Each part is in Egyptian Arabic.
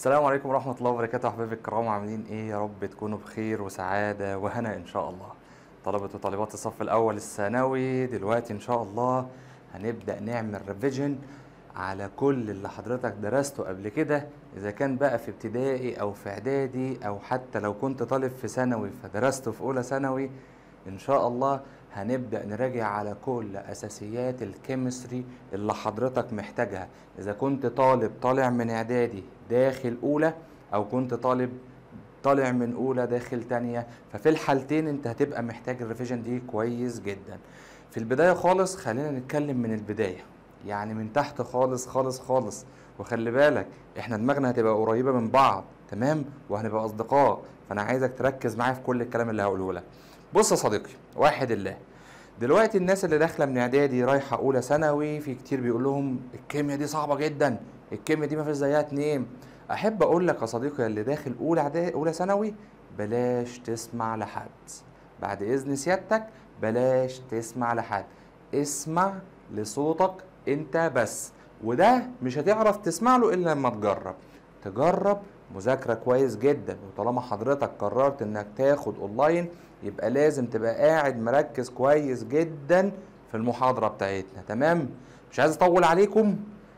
السلام عليكم ورحمة الله وبركاته أحبابي الكرام عاملين إيه يا رب تكونوا بخير وسعادة وهنا إن شاء الله طلبة وطالبات الصف الأول الثانوي دلوقتي إن شاء الله هنبدأ نعمل ريفيجن على كل اللي حضرتك درسته قبل كده إذا كان بقى في ابتدائي أو في إعدادي أو حتى لو كنت طالب في ثانوي فدرسته في أولى ثانوي إن شاء الله هنبدأ نراجع على كل أساسيات الكيمستري اللي حضرتك محتاجها إذا كنت طالب طالع من إعدادي داخل أولى أو كنت طالب طالع من أولى داخل تانية ففي الحالتين أنت هتبقى محتاج الريفيجن دي كويس جدا في البداية خالص خلينا نتكلم من البداية يعني من تحت خالص خالص خالص وخلي بالك احنا دماغنا هتبقى قريبة من بعض تمام وهنبقى أصدقاء فأنا عايزك تركز معايا في كل الكلام اللي هقوله لك بص يا صديقي واحد الله دلوقتي الناس اللي داخله من اعدادي رايحه اولى ثانوي في كتير بيقول لهم الكيمياء دي صعبه جدا الكيمياء دي ما فيش زيها اتنين احب اقول لك يا صديقي اللي داخل اولى اعدادي اولى ثانوي بلاش تسمع لحد بعد اذن سيادتك بلاش تسمع لحد اسمع لصوتك انت بس وده مش هتعرف تسمع له الا لما تجرب تجرب مذاكرة كويس جدا وطالما حضرتك قررت انك تاخد اونلاين يبقى لازم تبقى قاعد مركز كويس جدا في المحاضرة بتاعتنا تمام مش عايز اطول عليكم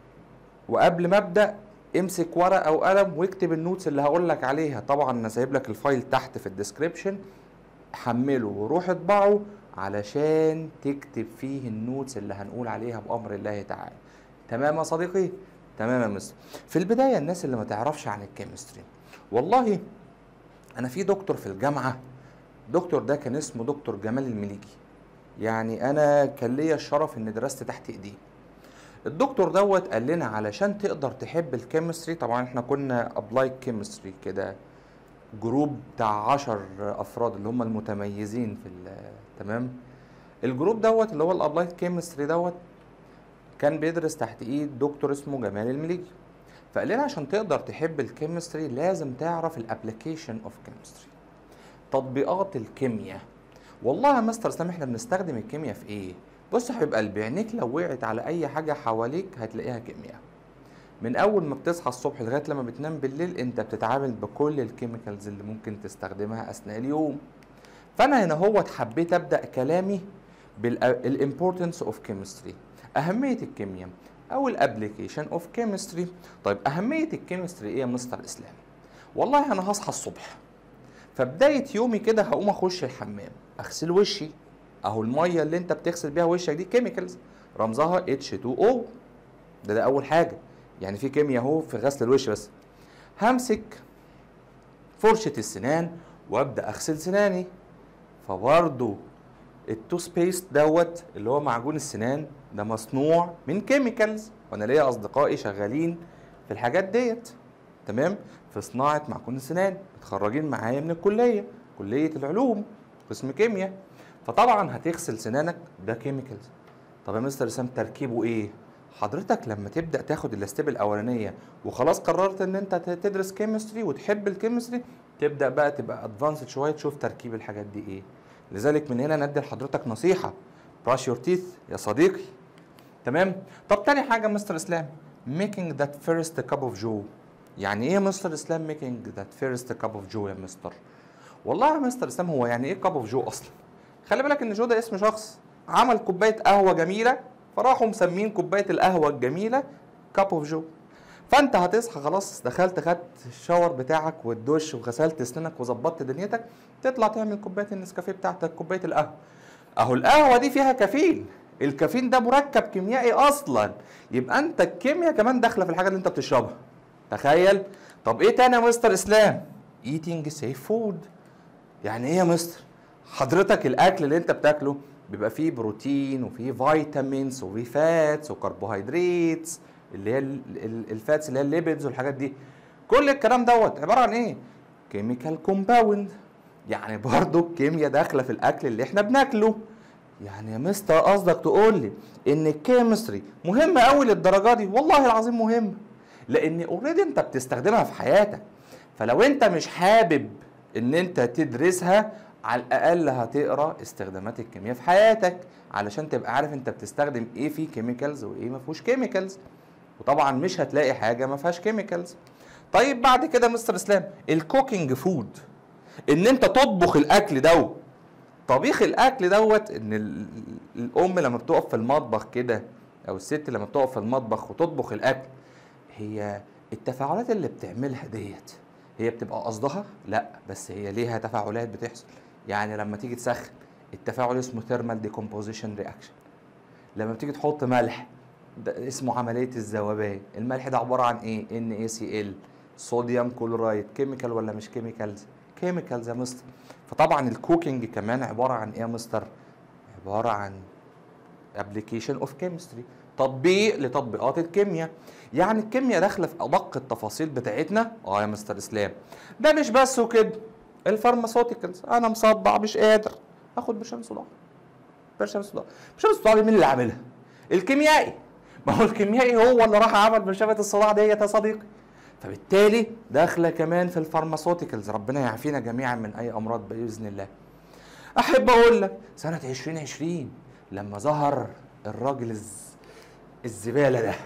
وقبل ما ابدا امسك ورقة او قلم واكتب النوتس اللي هقول لك عليها طبعا انا سايب لك الفايل تحت في الديسكريبشن حمله وروح اطبعه علشان تكتب فيه النوتس اللي هنقول عليها بامر الله تعالى تمام يا صديقي تمام يا مستر في البدايه الناس اللي ما تعرفش عن الكيمستري والله انا في دكتور في الجامعه دكتور ده كان اسمه دكتور جمال المليجي يعني انا كان ليا الشرف ان درست تحت ايديه الدكتور دوت قال لنا علشان تقدر تحب الكيمستري طبعا احنا كنا ابلاي كيمستري كده جروب بتاع عشر افراد اللي هم المتميزين في تمام الجروب دوت اللي هو الابلايد كيمستري دوت كان بيدرس تحت ايد دكتور اسمه جمال المليجي فقال لنا عشان تقدر تحب الكيمستري لازم تعرف الابلكيشن اوف كيمستري تطبيقات الكيمياء والله يا مستر اسلام احنا بنستخدم الكيمياء في ايه بص يا حبيب قلبي عينيك لو وقعت على اي حاجه حواليك هتلاقيها كيمياء من اول ما بتصحى الصبح لغايه لما بتنام بالليل انت بتتعامل بكل الكيميكالز اللي ممكن تستخدمها اثناء اليوم فانا هنا هو حبيت ابدا كلامي بالامبورتنس اوف كيمستري اهميه الكيمياء او الابلكيشن اوف كيمستري طيب اهميه الكيمستري ايه يا مستر اسلام والله انا هصحى الصبح فبدايه يومي كده هقوم اخش الحمام اغسل وشي اهو الميه اللي انت بتغسل بيها وشك دي كيميكالز رمزها H2O ده ده اول حاجه يعني في كيمياء اهو في غسل الوش بس همسك فرشه السنان وابدا اغسل سناني فبرضه التوث بيست دوت اللي هو معجون السنان ده مصنوع من كيميكالز وانا ليا اصدقائي شغالين في الحاجات ديت تمام في صناعه معجون السنان متخرجين معايا من الكليه كليه العلوم قسم كيمياء فطبعا هتغسل سنانك ده كيميكالز طب يا مستر اسام تركيبه ايه حضرتك لما تبدا تاخد الاستيب الاولانيه وخلاص قررت ان انت تدرس كيمستري وتحب الكيمستري تبدا بقى تبقى ادفانسد شويه تشوف تركيب الحاجات دي ايه لذلك من هنا ندي لحضرتك نصيحه براش يور تيث يا صديقي تمام طب تاني حاجه مستر اسلام making that first cup of joe يعني ايه يا مستر اسلام making that first cup of joe يا مستر والله يا مستر اسلام هو يعني ايه cup of joe اصلا خلي بالك ان جو ده اسم شخص عمل كوبايه قهوه جميله فراحوا مسمين كوبايه القهوه الجميله كاب اوف جو فانت هتصحى خلاص دخلت خدت الشاور بتاعك والدش وغسلت اسنانك وظبطت دنيتك تطلع تعمل كوبايه النسكافيه بتاعتك كوبايه القهوه اهو القهوه دي فيها كافيين الكافيين ده مركب كيميائي اصلا يبقى انت الكيمياء كمان داخله في الحاجه اللي انت بتشربها تخيل طب ايه تاني يا مستر اسلام ايتنج سيف فود يعني ايه يا مستر حضرتك الاكل اللي انت بتاكله بيبقى فيه بروتين وفيه فيتامينز وفيه فاتس وكربوهيدرات اللي هي الفاتس اللي هي الليبيدز والحاجات دي كل الكلام دوت عباره عن ايه كيميكال كومباوند يعني برضو الكيمياء داخله في الاكل اللي احنا بناكله يعني يا مستر قصدك تقول لي ان الكيمستري مهمه قوي للدرجه دي والله العظيم مهمه لان اوريدي انت بتستخدمها في حياتك فلو انت مش حابب ان انت تدرسها على الاقل هتقرا استخدامات الكيمياء في حياتك علشان تبقى عارف انت بتستخدم ايه فيه كيميكالز وايه ما فيهوش كيميكالز وطبعا مش هتلاقي حاجه ما فيهاش كيميكالز طيب بعد كده مستر اسلام الكوكينج فود ان انت تطبخ الاكل دوت طبيخ الاكل دوت ان ال- الام لما بتقف في المطبخ كده او الست لما بتقف في المطبخ وتطبخ الاكل هي التفاعلات اللي بتعملها ديت هي بتبقى قصدها لا بس هي ليها تفاعلات بتحصل يعني لما تيجي تسخن التفاعل اسمه ثيرمال ديكومبوزيشن رياكشن لما بتيجي تحط ملح ده اسمه عمليه الذوبان الملح ده عباره عن ايه ان اي سي ال صوديوم كلورايد كيميكال ولا مش كيميكالز كيميكالز يا مستر فطبعا الكوكينج كمان عباره عن ايه يا مستر عباره عن ابلكيشن اوف كيمستري تطبيق لتطبيقات الكيمياء يعني الكيمياء داخله في ادق التفاصيل بتاعتنا اه يا مستر اسلام ده مش بس وكده الفارماسيوتيكالز انا مصدع مش قادر اخد برشام صداع برشام صداع برشام الصداع دي مين اللي عاملها الكيميائي ما هو الكيميائي هو اللي راح عمل برشامه الصداع ديت يا صديقي فبالتالي داخله كمان في الفارماسيوتيكالز ربنا يعافينا جميعا من اي امراض باذن الله احب اقول لك سنه 2020 لما ظهر الراجل الز... الزباله ده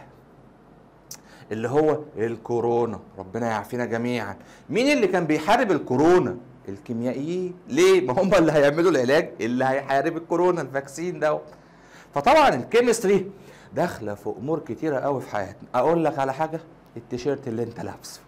اللي هو الكورونا ربنا يعافينا جميعا مين اللي كان بيحارب الكورونا الكيميائيين ليه ما هم اللي هيعملوا العلاج اللي هيحارب الكورونا الفاكسين ده فطبعا الكيمستري داخله في امور كتيره قوي في حياتنا اقول لك على حاجه التيشيرت اللي انت لابسه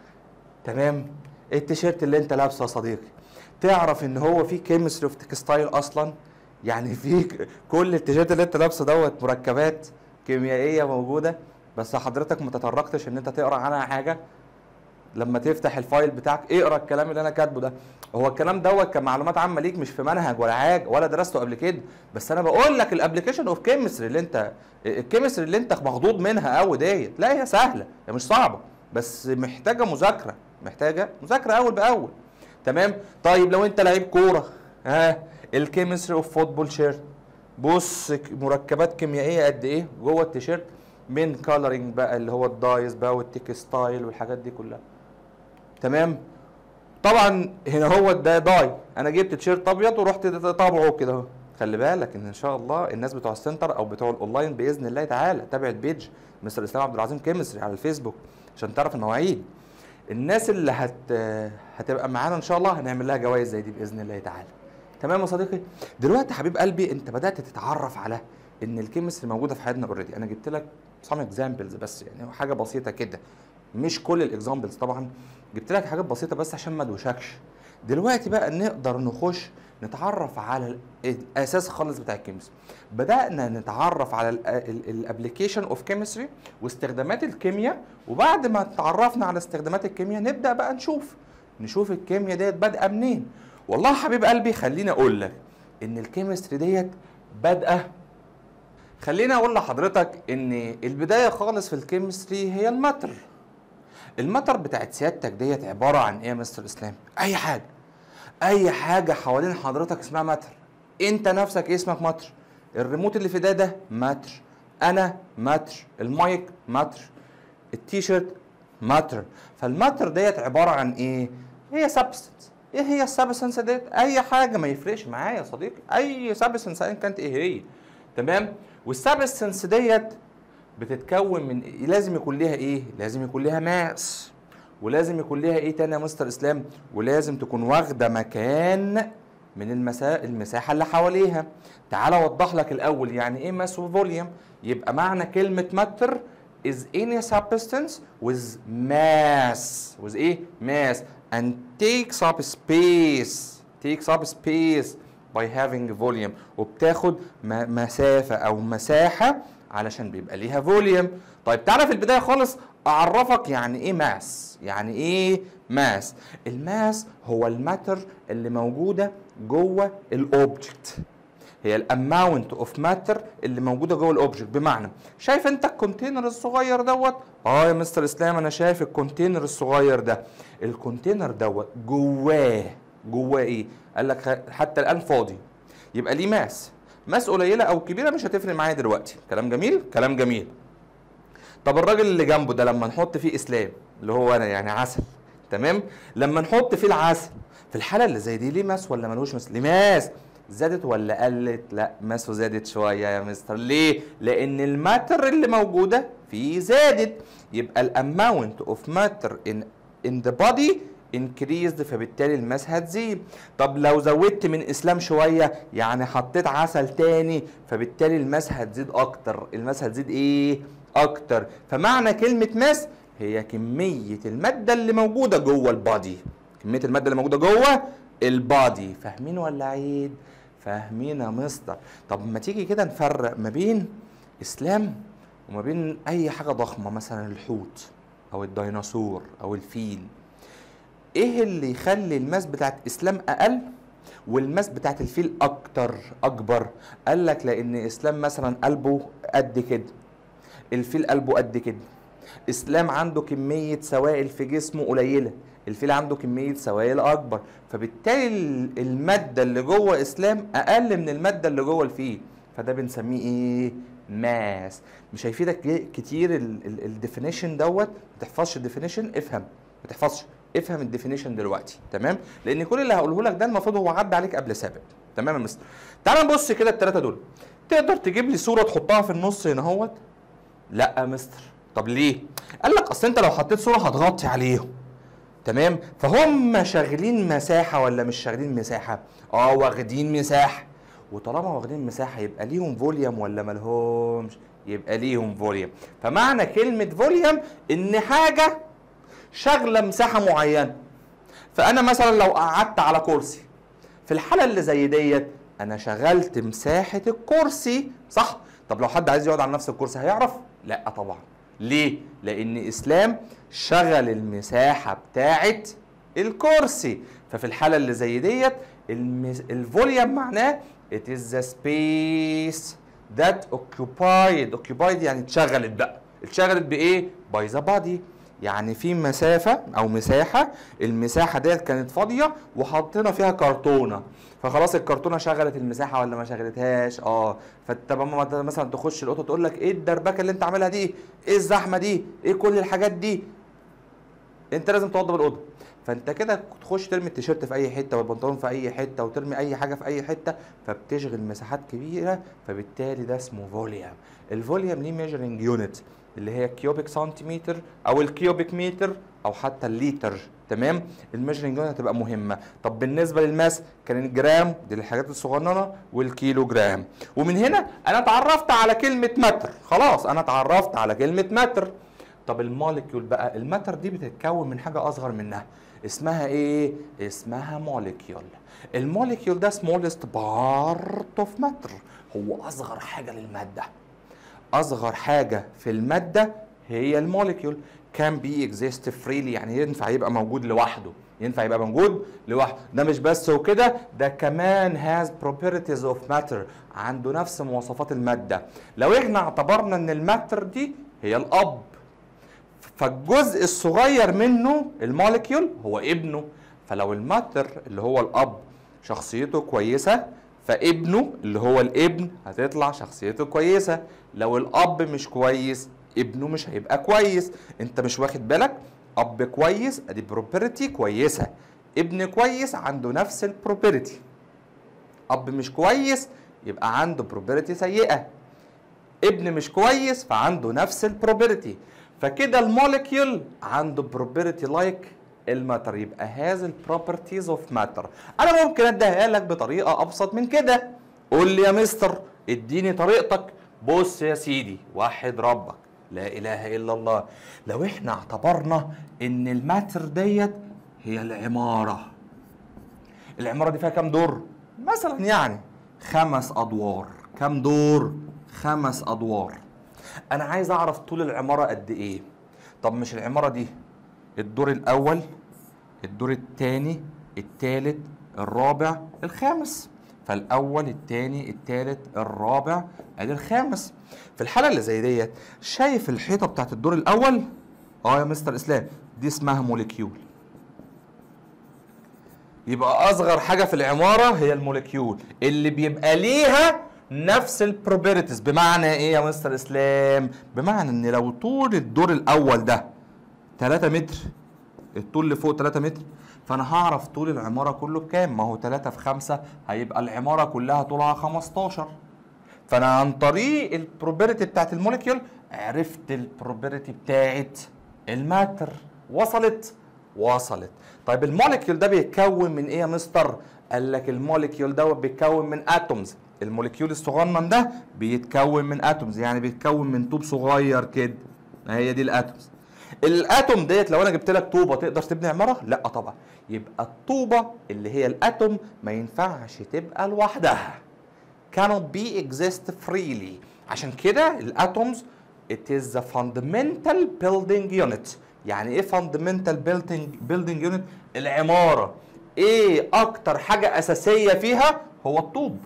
تمام التيشيرت اللي انت لابسه يا صديقي تعرف ان هو في كيمستري اوف تكستايل اصلا يعني في ك- كل التيشيرت اللي انت لابسه دوت مركبات كيميائيه موجوده بس حضرتك ما تطرقتش ان انت تقرا عنها حاجه لما تفتح الفايل بتاعك اقرا الكلام اللي انا كاتبه ده هو الكلام دوت كمعلومات عامه ليك مش في منهج ولا حاجه ولا درسته قبل كده بس انا بقول لك الابلكيشن اوف كيمستري اللي انت الكيمستري اللي انت مخضوض منها قوي ديت لا هي سهله هي مش صعبه بس محتاجه مذاكره محتاجه مذاكره اول باول تمام طيب لو انت لعيب كوره ها الكيمستري اوف فوتبول شيرت بص ك- مركبات كيميائيه قد ايه جوه التيشيرت من كالرنج بقى اللي هو الدايز بقى والتكستايل والحاجات دي كلها تمام طبعا هنا هو ده داي انا جبت تيشيرت ابيض ورحت طابعه كده اهو خلي بالك ان ان شاء الله الناس بتوع السنتر او بتوع الاونلاين باذن الله تعالى تابع البيج مستر اسلام عبد العظيم كيمستري على الفيسبوك عشان تعرف المواعيد الناس اللي هت هتبقى معانا ان شاء الله هنعمل لها جوائز زي دي باذن الله تعالى تمام يا صديقي دلوقتي حبيب قلبي انت بدات تتعرف على ان الكيمستري موجوده في حياتنا اوريدي انا جبت لك سام اكزامبلز بس يعني حاجه بسيطه كده مش كل الاكزامبلز طبعا جبت لك حاجات بسيطه بس عشان ما ادوشكش دلوقتي بقى نقدر نخش نتعرف على ال- الاساس خالص بتاع الكيمستري بدانا نتعرف على الابلكيشن اوف كيمستري واستخدامات الكيمياء وبعد ما تعرفنا على استخدامات الكيمياء نبدا بقى نشوف نشوف الكيمياء ديت بادئه منين والله حبيب قلبي خليني اقول لك ان الكيمستري ديت بادئه خليني اقول لحضرتك ان البدايه خالص في الكيمستري هي الماتر الماتر بتاعت سيادتك ديت عباره عن ايه يا مستر اسلام اي حاجه اي حاجه حوالين حضرتك اسمها ماتر انت نفسك اسمك ماتر الريموت اللي في ده ده ماتر انا ماتر المايك ماتر التيشيرت ماتر فالماتر ديت عباره عن ايه هي سبستنس ايه هي السبستنس ديت اي حاجه ما يفرقش معايا يا صديقي اي سبستنس ايا كانت ايه هي تمام والسبستنس ديت بتتكون من لازم يكون ليها ايه لازم يكون ليها ماس ولازم يكون ليها ايه تاني يا مستر اسلام ولازم تكون واخده مكان من المسا... المساحه اللي حواليها تعال اوضح لك الاول يعني ايه ماس وفوليوم يبقى معنى كلمه ماتر is any substance with mass with ايه mass and takes up space takes up space by having volume وبتاخد م- مسافه او مساحه علشان بيبقى ليها فوليوم طيب تعالى في البدايه خالص اعرفك يعني ايه ماس يعني ايه ماس الماس هو الماتر اللي موجوده جوه الاوبجكت هي الاماونت اوف ماتر اللي موجوده جوه الاوبجكت بمعنى شايف انت الكونتينر الصغير دوت اه يا مستر اسلام انا شايف الكونتينر الصغير ده الكونتينر دوت جواه جواه ايه قال لك خ- حتى الان فاضي يبقى ليه ماس ماس قليله او كبيره مش هتفرق معايا دلوقتي كلام جميل كلام جميل طب الراجل اللي جنبه ده لما نحط فيه اسلام اللي هو انا يعني عسل تمام لما نحط فيه العسل في الحاله اللي زي دي ليه ماس ولا ملوش ماس ليه ماس زادت ولا قلت لا ماسه زادت شويه يا مستر ليه لان الماتر اللي موجوده فيه زادت يبقى الاماونت اوف ماتر ان in the body increased فبالتالي الماس هتزيد طب لو زودت من اسلام شويه يعني حطيت عسل تاني فبالتالي الماس هتزيد اكتر الماس هتزيد ايه اكتر فمعنى كلمه ماس هي كميه الماده اللي موجوده جوه البادي كميه الماده اللي موجوده جوه البادي فاهمين ولا عيد فاهمين يا مستر طب ما تيجي كده نفرق ما بين اسلام وما بين اي حاجه ضخمه مثلا الحوت او الديناصور او الفيل ايه اللي يخلي الماس بتاعت اسلام اقل والماس بتاعت الفيل اكتر اكبر قال لك لان اسلام مثلا قلبه قد كده الفيل قلبه قد كده اسلام عنده كميه سوائل في جسمه قليله الفيل عنده كميه سوائل اكبر فبالتالي ال- الماده اللي جوه اسلام اقل من الماده اللي جوه الفيل فده بنسميه ايه ماس مش هيفيدك ج- كتير الديفينيشن دوت ما تحفظش الديفينيشن افهم ما تحفظش افهم الديفينيشن دلوقتي تمام لان كل اللي هقوله لك ده المفروض هو عدى عليك قبل سابق تمام يا مستر تعال نبص كده الثلاثه دول تقدر تجيب لي صوره تحطها في النص هنا اهوت لا يا مستر طب ليه قال لك اصل انت لو حطيت صوره هتغطي عليهم تمام فهم شاغلين مساحه ولا مش شاغلين مساحه اه واخدين مساحه وطالما واخدين مساحه يبقى ليهم فوليوم ولا مالهمش يبقى ليهم فوليوم فمعنى كلمه فوليوم ان حاجه شاغله مساحه معينه فانا مثلا لو قعدت على كرسي في الحاله اللي زي ديت انا شغلت مساحه الكرسي صح طب لو حد عايز يقعد على نفس الكرسي هيعرف لا طبعا ليه لان اسلام شغل المساحه بتاعه الكرسي ففي الحاله اللي زي ديت المس... الفوليوم معناه it is the space that occupied occupied يعني اتشغلت بقى اتشغلت بايه by the body يعني في مسافة أو مساحة المساحة ديت كانت فاضية وحطينا فيها كرتونة فخلاص الكرتونة شغلت المساحة ولا ما شغلتهاش اه فانت بقى مثلا تخش الأوضة تقول لك ايه الدربكة اللي انت عاملها دي ايه الزحمة دي ايه كل الحاجات دي انت لازم توضب الأوضة فانت كده تخش ترمي التيشيرت في اي حته والبنطلون في اي حته وترمي اي حاجه في اي حته فبتشغل مساحات كبيره فبالتالي ده اسمه فوليوم الفوليوم ليه ميجرنج يونت اللي هي كيوبيك سنتيمتر او الكيوبيك متر او حتى الليتر تمام الميجرنج يونت هتبقى مهمه طب بالنسبه للماس كان الجرام دي الحاجات الصغننه والكيلو جرام ومن هنا انا اتعرفت على كلمه متر خلاص انا اتعرفت على كلمه متر طب الموليكيول بقى الماتر دي بتتكون من حاجه اصغر منها اسمها ايه اسمها موليكيول الموليكيول ده سمولست بارت اوف ماتر هو اصغر حاجه للماده اصغر حاجه في الماده هي الموليكيول كان بي اكزيست فريلي يعني ينفع يبقى موجود لوحده ينفع يبقى موجود لوحده ده مش بس وكده ده كمان هاز properties اوف ماتر عنده نفس مواصفات الماده لو احنا اعتبرنا ان الماتر دي هي الاب فالجزء الصغير منه الموليكيول هو ابنه فلو الماتر اللي هو الاب شخصيته كويسه فابنه اللي هو الابن هتطلع شخصيته كويسه لو الاب مش كويس ابنه مش هيبقى كويس انت مش واخد بالك اب كويس ادي بروبرتي كويسه ابن كويس عنده نفس البروبرتي اب مش كويس يبقى عنده بروبرتي سيئه ابن مش كويس فعنده نفس البروبرتي فكده الموليكيول عنده بروبرتي لايك الماتر يبقى هاز البروبرتيز اوف ماتر انا ممكن اديها لك بطريقه ابسط من كده قول لي يا مستر اديني طريقتك بص يا سيدي وحد ربك لا اله الا الله لو احنا اعتبرنا ان الماتر ديت هي العماره العماره دي فيها كام دور مثلا يعني خمس ادوار كام دور خمس ادوار انا عايز اعرف طول العماره قد ايه طب مش العماره دي الدور الاول الدور الثاني الثالث الرابع الخامس فالاول الثاني الثالث الرابع ادي الخامس في الحاله اللي زي ديت شايف الحيطه بتاعت الدور الاول اه يا مستر اسلام دي اسمها موليكيول يبقى اصغر حاجه في العماره هي الموليكيول اللي بيبقى ليها نفس البروبرتيز بمعنى ايه يا مستر اسلام بمعنى ان لو طول الدور الاول ده 3 متر الطول اللي فوق 3 متر فانا هعرف طول العماره كله بكام ما هو 3 في 5 هيبقى العماره كلها طولها 15 فانا عن طريق البروبرتي بتاعت الموليكيول عرفت البروبرتي بتاعت الماتر وصلت وصلت طيب الموليكيول ده بيتكون من ايه يا مستر قال لك الموليكيول دوت بيتكون من اتومز الموليكيول الصغنن ده بيتكون من اتومز يعني بيتكون من طوب صغير كده هي دي الاتومز الاتوم ديت لو انا جبت لك طوبه تقدر تبني عماره لا طبعا يبقى الطوبه اللي هي الاتوم ما ينفعش تبقى لوحدها cannot be exist freely عشان كده الاتومز it is the fundamental building unit يعني ايه fundamental building building unit العماره ايه اكتر حاجه اساسيه فيها هو الطوب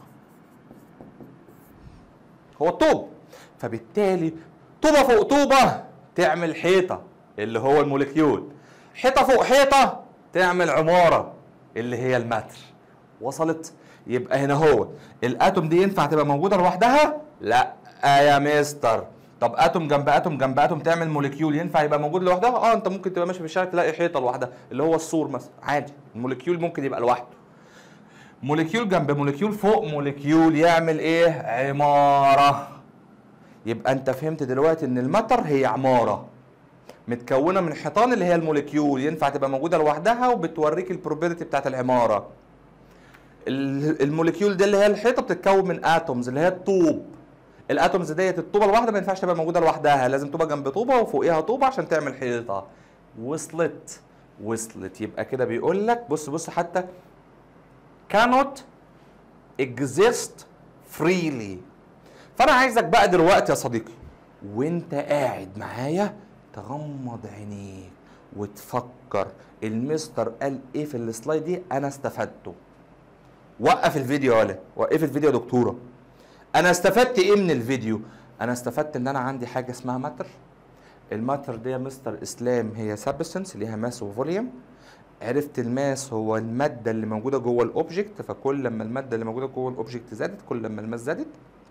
هو الطوب فبالتالي طوبه فوق طوبه تعمل حيطه اللي هو الموليكيول حيطه فوق حيطه تعمل عماره اللي هي المتر وصلت يبقى هنا هو الاتوم دي ينفع تبقى موجوده لوحدها لا يا مستر طب اتوم جنب اتوم جنب اتوم تعمل موليكيول ينفع يبقى موجود لوحدها اه انت ممكن تبقى ماشي في الشارع تلاقي حيطه لوحدها اللي هو السور مثلا عادي الموليكيول ممكن يبقى لوحده موليكيول جنب موليكيول فوق موليكيول يعمل ايه عماره يبقى انت فهمت دلوقتي ان المتر هي عماره متكونه من حيطان اللي هي الموليكيول ينفع تبقى موجوده لوحدها وبتوريك البروبرتي بتاعت العماره ال- الموليكيول دي اللي هي الحيطه بتتكون من اتومز اللي هي الطوب الاتومز ديت الطوبه الواحده ما ينفعش تبقى موجوده لوحدها لازم طوبه جنب طوبه وفوقيها طوبه عشان تعمل حيطه وصلت وصلت يبقى كده بيقول لك بص بص حتى cannot exist freely فانا عايزك بقى دلوقتي يا صديقي وانت قاعد معايا تغمض عينيك وتفكر المستر قال ايه في السلايد دي انا استفدته وقف الفيديو ولا وقف الفيديو يا دكتوره انا استفدت ايه من الفيديو انا استفدت ان انا عندي حاجه اسمها ماتر الماتر دي يا مستر اسلام هي سبستنس ليها ماس وفوليوم عرفت الماس هو الماده اللي موجوده جوه الاوبجكت فكل لما الماده اللي موجوده جوه الاوبجكت زادت كل لما الماس زادت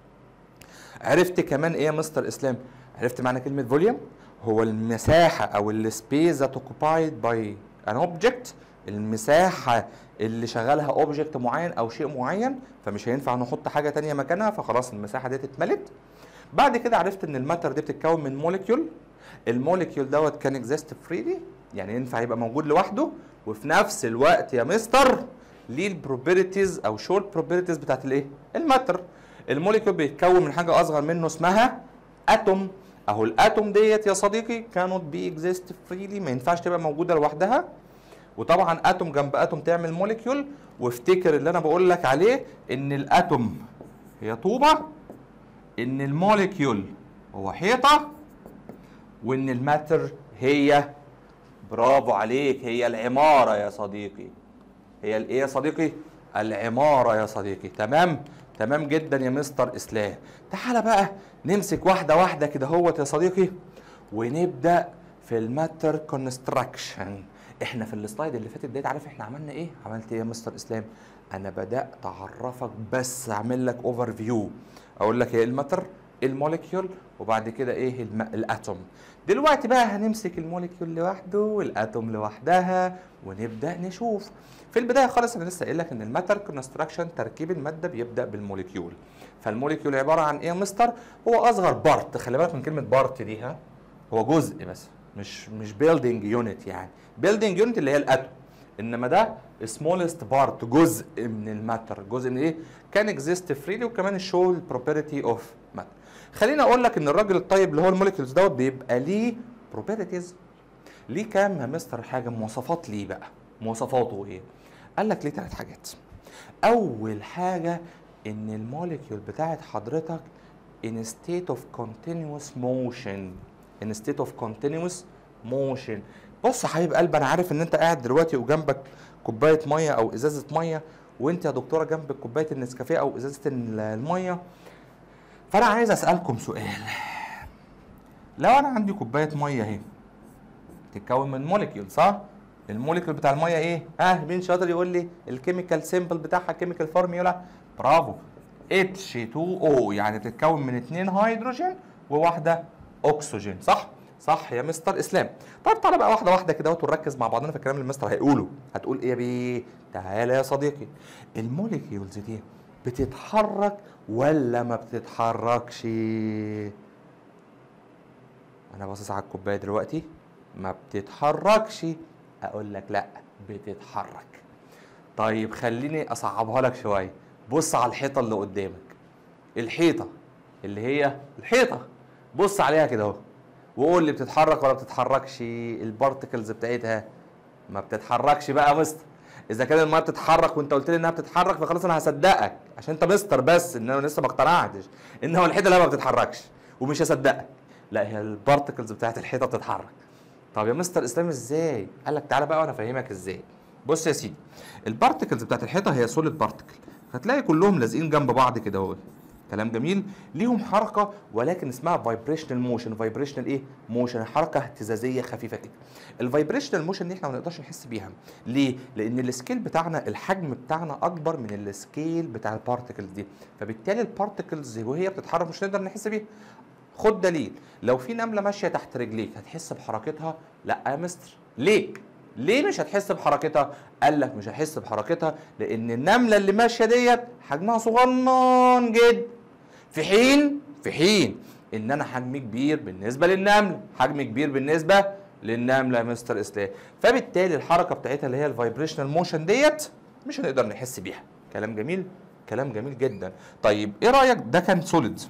عرفت كمان ايه يا مستر اسلام عرفت معنى كلمه فوليوم هو المساحه او السبيس ذات اوكوبايد باي ان اوبجكت المساحه اللي شغالها اوبجكت معين او شيء معين فمش هينفع نحط حاجه تانية مكانها فخلاص المساحه دي اتملت بعد كده عرفت ان الماتر دي بتتكون من موليكيول الموليكيول دوت كان اكزيست فريلي يعني ينفع يبقى موجود لوحده وفي نفس الوقت يا مستر ليه البروبرتيز او شو البروبرتيز بتاعت الايه الماتر الموليكيول بيتكون من حاجه اصغر منه اسمها اتوم اهو الاتوم ديت يا صديقي كانت بي اكزيست فريلي ما ينفعش تبقى موجوده لوحدها وطبعا اتوم جنب اتوم تعمل موليكيول وافتكر اللي انا بقول لك عليه ان الاتوم هي طوبه ان الموليكيول هو حيطه وان الماتر هي برافو عليك هي العماره يا صديقي هي الايه يا صديقي العماره يا صديقي تمام تمام جدا يا مستر اسلام تعالى بقى نمسك واحده واحده كده هوت يا صديقي ونبدا في الماتر كونستراكشن احنا في السلايد اللي فاتت ديت عارف احنا عملنا ايه عملت ايه يا مستر اسلام انا بدات اعرفك بس اعمل لك اوفر فيو اقول لك ايه الماتر الموليكيول وبعد كده ايه الم... الاتوم دلوقتي بقى هنمسك الموليكيول لوحده والاتوم لوحدها ونبدا نشوف في البدايه خالص انا لسه قايل لك ان الماتر كونستراكشن تركيب الماده بيبدا بالموليكيول فالموليكيول عباره عن ايه يا مستر هو اصغر بارت خلي بالك من كلمه بارت دي ها هو جزء بس مش مش بيلدينج يونت يعني بيلدينج يونت اللي هي الاتوم انما ده سمولست بارت جزء من الماتر جزء من ايه كان اكزيست فريلي وكمان الشو البروبرتي اوف ماتر خليني اقول لك ان الراجل الطيب اللي هو الموليكيولز دوت بيبقى ليه بروبرتيز ليه كام يا مستر حاجه مواصفات ليه بقى مواصفاته ايه قال لك ليه ثلاث حاجات اول حاجه ان الموليكيول بتاعت حضرتك in state of continuous motion in state of continuous motion بص يا حبيب قلبي انا عارف ان انت قاعد دلوقتي وجنبك كوبايه ميه او ازازه ميه وانت يا دكتوره جنبك كوبايه النسكافيه او ازازه الميه فانا عايز اسالكم سؤال لو انا عندي كوبايه ميه اهي تتكون من موليكيول صح الموليكيول بتاع الميه ايه ها مين شاطر يقول لي الكيميكال سيمبل بتاعها كيميكال فورميولا برافو H2O يعني تتكون من اتنين هيدروجين وواحده اكسجين صح صح يا مستر اسلام طب تعالى بقى واحده واحده كده ونركز مع بعضنا في الكلام اللي المستر هيقوله هتقول ايه يا بيه تعالى يا صديقي الموليكيولز دي بتتحرك ولا ما بتتحركش انا باصص على الكوبايه دلوقتي ما بتتحركش اقول لك لا بتتحرك طيب خليني اصعبها لك شويه بص على الحيطه اللي قدامك الحيطه اللي هي الحيطه بص عليها كده اهو وقول لي بتتحرك ولا بتتحركش البارتكلز بتاعتها ما بتتحركش بقى يا مستر اذا كان الميه بتتحرك وانت قلت لي انها بتتحرك فخلاص انا هصدقك عشان انت مستر بس ان انا لسه ما اقتنعتش انما الحيطه لا ما بتتحركش ومش هصدقك لا هي البارتكلز بتاعت الحيطه بتتحرك طب يا مستر اسلام ازاي قال لك تعالى بقى وانا افهمك ازاي بص يا سيدي البارتكلز بتاعت الحيطه هي سوليد بارتكل هتلاقي كلهم لازقين جنب بعض كده اهو كلام جميل ليهم حركه ولكن اسمها فايبريشنال موشن فايبريشنال ايه موشن حركه اهتزازيه خفيفه كده الفايبريشنال موشن دي احنا ما نقدرش نحس بيها ليه لان السكيل بتاعنا الحجم بتاعنا اكبر من السكيل بتاع البارتكلز دي فبالتالي البارتكلز وهي بتتحرك مش هنقدر نحس بيها خد دليل لو في نمله ماشيه تحت رجليك هتحس بحركتها لا يا مستر ليه ليه مش هتحس بحركتها قال لك مش هتحس بحركتها لان النمله اللي ماشيه ديت حجمها صغنن جدا في حين في حين ان انا حجمي كبير بالنسبه للنمله حجمي كبير بالنسبه للنمله يا مستر اسلام فبالتالي الحركه بتاعتها اللي هي الفايبريشنال موشن ديت مش هنقدر نحس بيها كلام جميل كلام جميل جدا طيب ايه رايك ده كان سوليد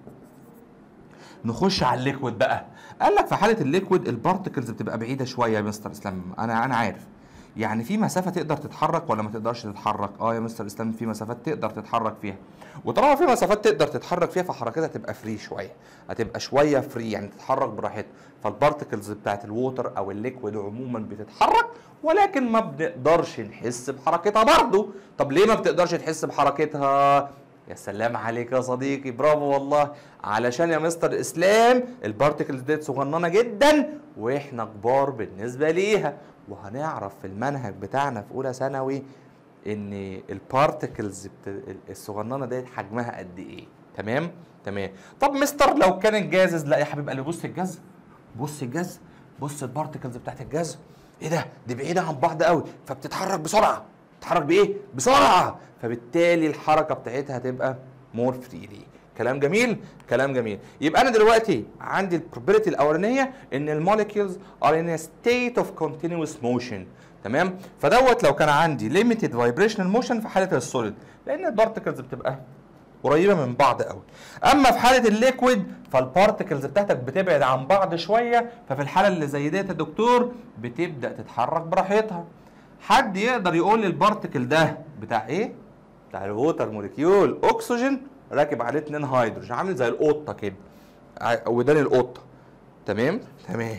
نخش على الليكويد بقى قال لك في حاله الليكويد البارتكلز بتبقى بعيده شويه يا مستر اسلام انا انا عارف يعني في مسافه تقدر تتحرك ولا ما تقدرش تتحرك اه يا مستر اسلام في مسافات تقدر تتحرك فيها وطالما في مسافات تقدر تتحرك فيها فحركتها تبقى فري شويه هتبقى شويه فري يعني تتحرك براحتها فالبارتكلز بتاعت الووتر او الليكويد عموما بتتحرك ولكن ما بنقدرش نحس بحركتها برضه طب ليه ما بتقدرش تحس بحركتها يا سلام عليك يا صديقي برافو والله علشان يا مستر اسلام البارتكلز ديت صغننه جدا واحنا كبار بالنسبه ليها وهنعرف في المنهج بتاعنا في اولى ثانوي ان البارتكلز الصغننه ديت حجمها قد ايه تمام تمام طب مستر لو كان الجاز لا يا حبيب قلبي بص الجاز بص الجاز بص البارتكلز بتاعت الجاز ايه ده دي بعيده عن بعض قوي فبتتحرك بسرعه بتتحرك بايه بسرعه فبالتالي الحركه بتاعتها هتبقى مور فريلي كلام جميل كلام جميل يبقى انا دلوقتي عندي البروبابيلتي الاولانيه ان الموليكيولز ار ان ستيت اوف كونتينوس موشن تمام فدوت لو كان عندي ليميتد فايبريشنال موشن في حاله السوليد لان البارتكلز بتبقى قريبه من بعض قوي اما في حاله الليكويد فالبارتكلز بتاعتك بتبعد عن بعض شويه ففي الحاله اللي زي ديت يا دكتور بتبدا تتحرك براحتها حد يقدر يقول لي البارتكل ده بتاع ايه بتاع الووتر موليكيول اكسجين راكب عليه اتنين هيدروجين عامل زي القطه كده ودان القطه تمام تمام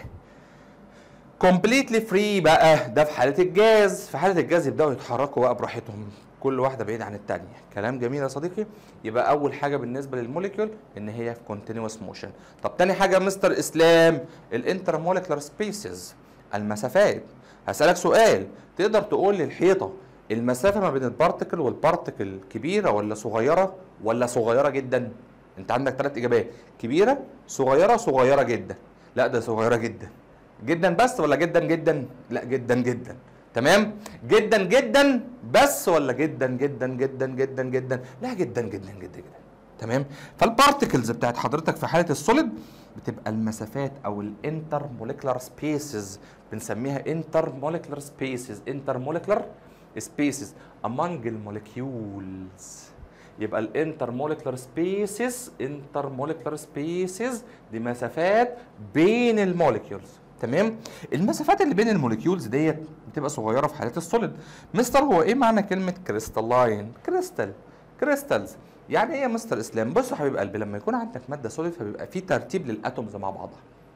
كومبليتلي فري بقى ده في حاله الجاز في حاله الجاز يبداوا يتحركوا بقى براحتهم كل واحده بعيد عن الثانيه كلام جميل يا صديقي يبقى اول حاجه بالنسبه للموليكيول ان هي في كونتينوس موشن طب تاني حاجه مستر اسلام الانترموليكولار سبيسز المسافات هسالك سؤال تقدر تقول لي الحيطه المسافه ما بين البارتكل والبارتكل كبيره ولا صغيره ولا صغيره جدا انت عندك ثلاث اجابات كبيره صغيره صغيره جدا لا ده صغيره جدا جدا بس ولا جدا جدا لا جدا جدا تمام جدا جدا بس ولا جدا جدا جدا جدا جدا لا جدا جدا جدا جدا تمام فالبارتكلز بتاعت حضرتك في حاله السوليد بتبقى المسافات او الانتر موليكولار سبيسز بنسميها انتر موليكولار سبيسز انتر موليكولار سبيسز among الموليكيولز يبقى الانتر موليكولار سبيسز انتر موليكولار سبيسز دي مسافات بين الموليكيولز تمام المسافات اللي بين الموليكيولز ديت بتبقى صغيره في حالات السوليد مستر هو ايه معنى كلمه كريستالاين كريستال كريستالز يعني ايه يا مستر اسلام بص يا حبيب قلبي لما يكون عندك ماده سوليد فبيبقى في ترتيب للاتومز مع بعضها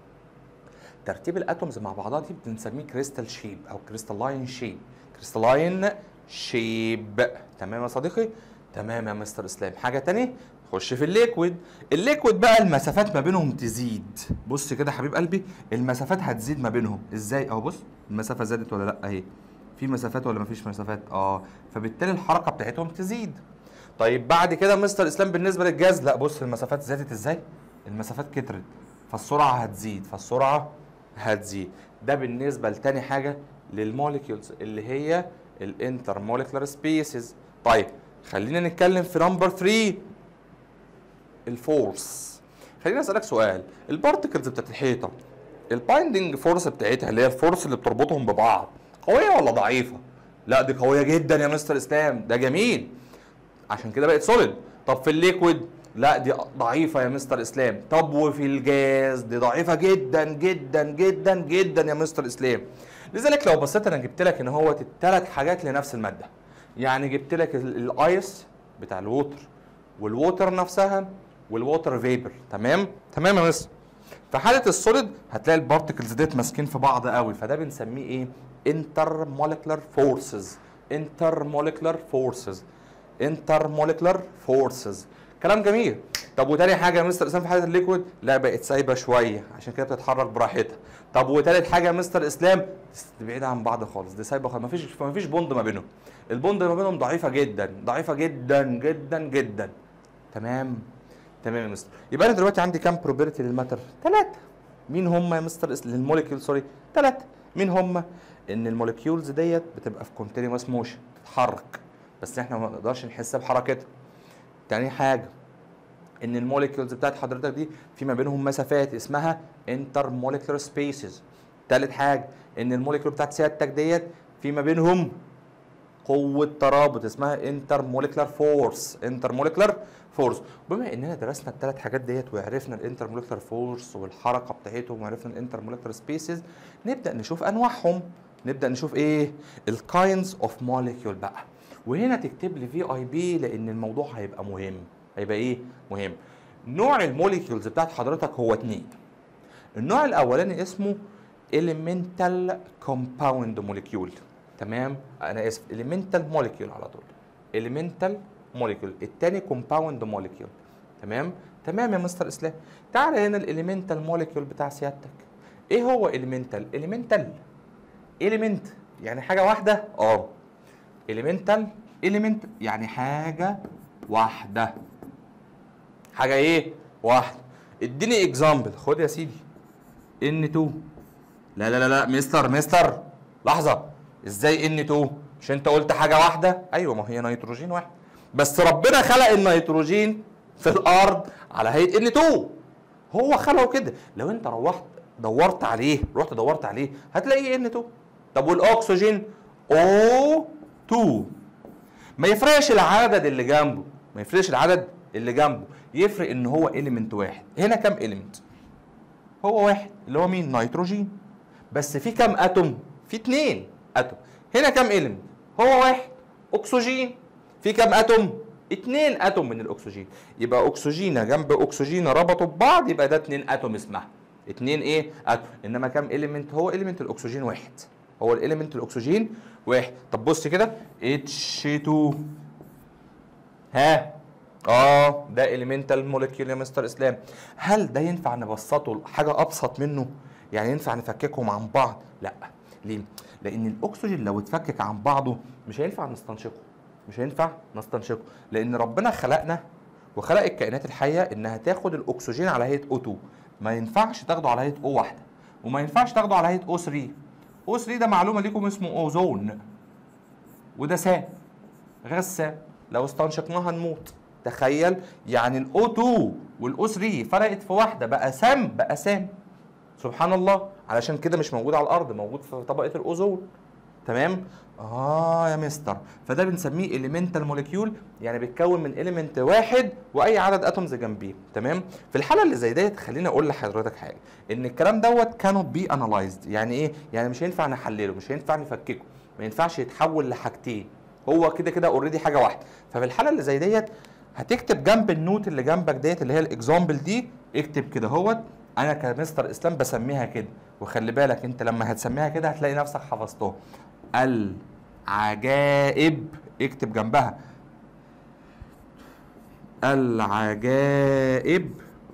ترتيب الاتومز مع بعضها دي بنسميه كريستال شيب او كريستالاين شيب كريستالاين شيب تمام يا صديقي تمام يا مستر اسلام حاجه تانية خش في الليكويد الليكويد بقى المسافات ما بينهم تزيد بص كده يا حبيب قلبي المسافات هتزيد ما بينهم ازاي اهو بص المسافه زادت ولا لا اهي في مسافات ولا مفيش مسافات اه فبالتالي الحركه بتاعتهم تزيد طيب بعد كده مستر اسلام بالنسبه للجاز لا بص المسافات زادت ازاي المسافات كترت فالسرعه هتزيد فالسرعه هتزيد ده بالنسبه لتاني حاجه للموليكيولز اللي هي الانتر موليكولار سبيسز طيب خلينا نتكلم في نمبر 3 الفورس خليني اسالك سؤال البارتكلز بتاعت الحيطه البايندنج فورس بتاعتها اللي هي الفورس اللي بتربطهم ببعض قويه ولا ضعيفه لا دي قويه جدا يا مستر اسلام ده جميل عشان كده بقت سوليد طب في الليكويد لا دي ضعيفة يا مستر اسلام طب وفي الجاز دي ضعيفة جدا جدا جدا جدا يا مستر اسلام لذلك لو بصيت انا جبت لك ان هو الثلاث حاجات لنفس المادة يعني جبت لك ال- الايس بتاع الووتر والووتر نفسها والووتر فيبر تمام تمام يا مستر في حالة السوليد هتلاقي البارتكلز ديت ماسكين في بعض قوي فده بنسميه ايه انتر مولكولار فورسز انتر مولكولار فورسز انتر مولكولار فورسز كلام جميل طب وتاني حاجه يا مستر اسلام في حاله الليكويد لا بقت سايبه شويه عشان كده بتتحرك براحتها طب وتالت حاجه يا مستر اسلام بعيده عن بعض خالص دي سايبه خالص مفيش مفيش بوند ما بينهم البوند ما بينهم ضعيفه جدا ضعيفه جدا جدا جدا تمام تمام يا مستر يبقى انا دلوقتي عندي كام بروبرتي للماتر ثلاثه مين هم يا مستر اس... للموليكيول سوري ثلاثه مين هم ان الموليكيولز ديت بتبقى في كونتينوس موشن بتتحرك بس احنا ما نقدرش نحسها بحركتها تاني حاجه ان الموليكيولز بتاعت حضرتك دي في ما بينهم مسافات اسمها انتر موليكولار سبيسز تالت حاجه ان الموليكيول بتاعت سيادتك ديت في ما بينهم قوة ترابط اسمها انتر موليكولار فورس انتر موليكولار فورس بما اننا درسنا الثلاث حاجات ديت وعرفنا الانتر موليكولار فورس والحركه بتاعتهم وعرفنا الانتر موليكولار سبيسز نبدا نشوف انواعهم نبدا نشوف ايه الكاينز اوف موليكيول بقى وهنا تكتب لي في اي بي لان الموضوع هيبقى مهم هيبقى ايه مهم نوع الموليكيولز بتاعت حضرتك هو اتنين النوع الاولاني اسمه elemental compound molecule تمام انا اسف elemental molecule على طول elemental molecule التاني compound molecule تمام تمام يا مستر اسلام تعال هنا الاليمنتال موليكيول بتاع سيادتك ايه هو elemental elemental element يعني حاجه واحده اه elemental element يعني حاجه واحده حاجه ايه واحده اديني اكزامبل خد يا سيدي N2 لا لا لا لا مستر مستر لحظه ازاي ان 2 مش انت قلت حاجه واحده ايوه ما هي نيتروجين واحد بس ربنا خلق النيتروجين في الارض على هيئه ان 2 هو خلقه كده لو انت روحت دورت عليه رحت دورت عليه هتلاقيه ان 2 طب والاكسجين او 2 ما يفرقش العدد اللي جنبه ما يفرقش العدد اللي جنبه يفرق ان هو اليمنت واحد هنا كام اليمنت هو واحد اللي هو مين نيتروجين بس في كام اتوم في اتنين اتوم هنا كام اليمنت هو واحد اكسجين في كام اتوم اتنين اتوم من الاكسجين يبقى اكسجينه جنب اكسجينه ربطوا ببعض يبقى ده اتنين اتوم اسمها اتنين ايه اتوم انما كام اليمنت هو اليمنت الاكسجين واحد هو الاليمنت الاكسجين واحد طب بص كده H2 ها اه ده اليمنتال موليكيول يا مستر اسلام هل ده ينفع نبسطه حاجه ابسط منه يعني ينفع نفككهم عن بعض لا ليه لان الاكسجين لو اتفكك عن بعضه مش هينفع نستنشقه مش هينفع نستنشقه لان ربنا خلقنا وخلق الكائنات الحيه انها تاخد الاكسجين على هيئه O2 ما ينفعش تاخده على هيئه O واحده وما ينفعش تاخده على هيئه O3 O3 ده معلومه ليكم اسمه اوزون وده سام غاز سام لو استنشقناها نموت تخيل يعني الاو 2 والاو 3 فرقت في واحده بقى سام بقى سام سبحان الله علشان كده مش موجود على الارض موجود في طبقه الاوزون تمام اه يا مستر فده بنسميه اليمنتال موليكيول يعني بيتكون من اليمنت واحد واي عدد اتومز جنبيه تمام في الحاله اللي زي ديت خليني اقول لحضرتك حاجه ان الكلام دوت كانوا بي انالايزد يعني ايه يعني مش هينفع نحلله مش هينفع نفككه ما ينفعش يتحول لحاجتين هو كده كده اوريدي حاجه واحده ففي الحاله اللي زي ديت هتكتب جنب النوت اللي جنبك ديت اللي هي الاكزامبل دي اكتب كده هوت انا كمستر اسلام بسميها كده وخلي بالك انت لما هتسميها كده هتلاقي نفسك حفظتها العجائب اكتب جنبها العجائب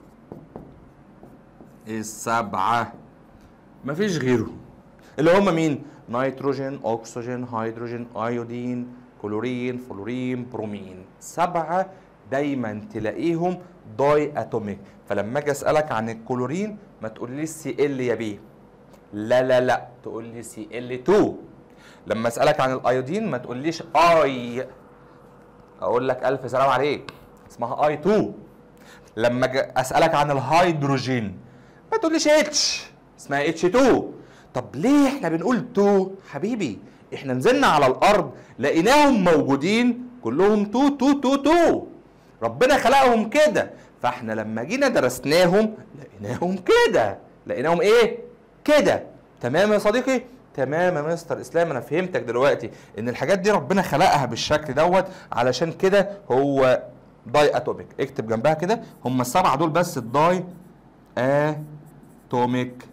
السبعة مفيش غيره اللي هم مين نيتروجين اكسجين هيدروجين ايودين كلورين فلورين برومين سبعة دايما تلاقيهم داي اتوميك فلما اجي اسالك عن الكلورين ما تقوليش سي ال يا بيه لا لا لا تقول لي سي ال 2 لما اسالك عن الايودين ما تقوليش اي اقول لك الف سلام عليك اسمها اي 2 لما أجي اسالك عن الهيدروجين ما تقوليش اتش اسمها اتش 2 طب ليه احنا بنقول 2 حبيبي احنا نزلنا على الارض لقيناهم موجودين كلهم 2 2 2 2 ربنا خلقهم كده فاحنا لما جينا درسناهم لقيناهم كده لقيناهم ايه كده تمام يا صديقي تمام يا مستر اسلام انا فهمتك دلوقتي ان الحاجات دي ربنا خلقها بالشكل دوت علشان كده هو داي اتوميك اكتب جنبها كده هم السبعه دول بس الداي اتوميك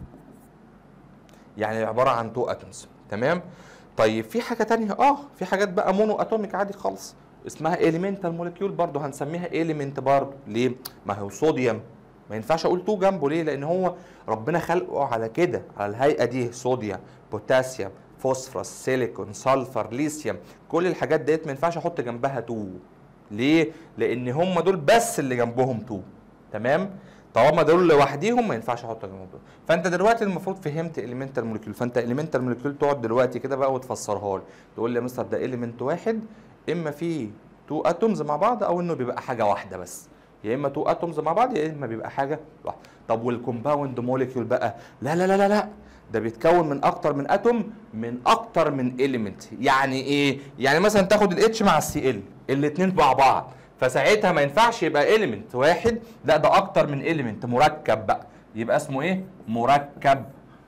يعني عباره عن تو اتومز تمام طيب في حاجه تانية اه في حاجات بقى مونو اتوميك عادي خالص اسمها اليمنتال موليكيول برضه هنسميها اليمنت برضه ليه ما هو صوديوم ما ينفعش اقول تو جنبه ليه لان هو ربنا خلقه على كده على الهيئه دي صوديوم بوتاسيوم فوسفورس سيليكون سلفر ليثيوم كل الحاجات ديت ما ينفعش احط جنبها تو ليه لان هم دول بس اللي جنبهم تو تمام طالما دول لوحديهم ما ينفعش احط جنبهم دول فانت دلوقتي المفروض فهمت اليمنتال موليكيول فانت اليمنتال موليكيول تقعد دلوقتي كده بقى وتفسرها لي تقول لي يا مستر ده اليمنت واحد اما فيه تو اتومز مع بعض او انه بيبقى حاجه واحده بس يا اما تو اتومز مع بعض يا اما بيبقى حاجه واحده طب والكومباوند موليكيول بقى لا لا لا لا لا ده بيتكون من اكتر من اتوم من اكتر من اليمنت يعني ايه يعني مثلا تاخد الاتش مع السي ال الاثنين مع بعض فساعتها ما ينفعش يبقى اليمنت واحد لا ده اكتر من اليمنت مركب بقى يبقى اسمه ايه مركب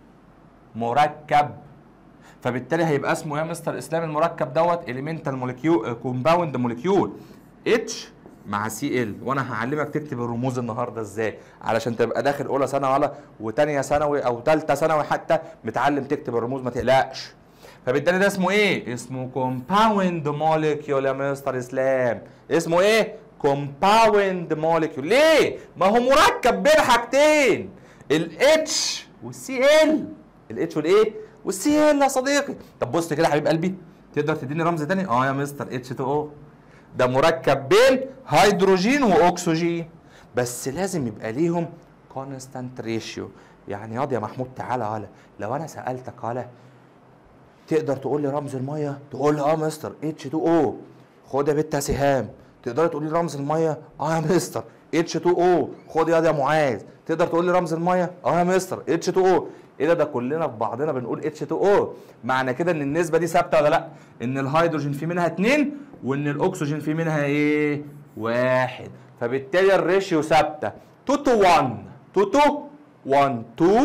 مركب فبالتالي هيبقى اسمه يا مستر اسلام المركب دوت اليمنتال موليكيول كومباوند موليكيول اتش مع سي ال وانا هعلمك تكتب الرموز النهارده ازاي علشان تبقى داخل اولى ثانوي ولا وثانيه ثانوي او ثالثه ثانوي حتى متعلم تكتب الرموز ما تقلقش فبالتالي ده اسمه ايه اسمه كومباوند موليكيول يا مستر اسلام اسمه ايه كومباوند موليكيول ليه ما هو مركب بين حاجتين الاتش والسي ال الاتش والايه والسي ال يا صديقي طب بص كده يا حبيب قلبي تقدر تديني رمز تاني اه يا مستر اتش 2 او ده مركب بين هيدروجين واكسجين بس لازم يبقى ليهم كونستانت ريشيو يعني ياض يا محمود تعالى على لو انا سالتك على تقدر تقول لي رمز الميه تقول لي اه مستر اتش 2 او خد يا بت يا سهام تقدر تقول لي رمز الميه اه يا مستر اتش 2 او خد ياض يا معاذ تقدر تقول لي رمز الميه اه يا مستر اتش 2 او ايه ده ده كلنا في بعضنا بنقول اتش 2 او معنى كده ان النسبه دي ثابته ولا لا ان الهيدروجين في منها اتنين وان الاكسجين في منها ايه واحد فبالتالي الريشيو ثابته 2 تو 1 2 تو 1 2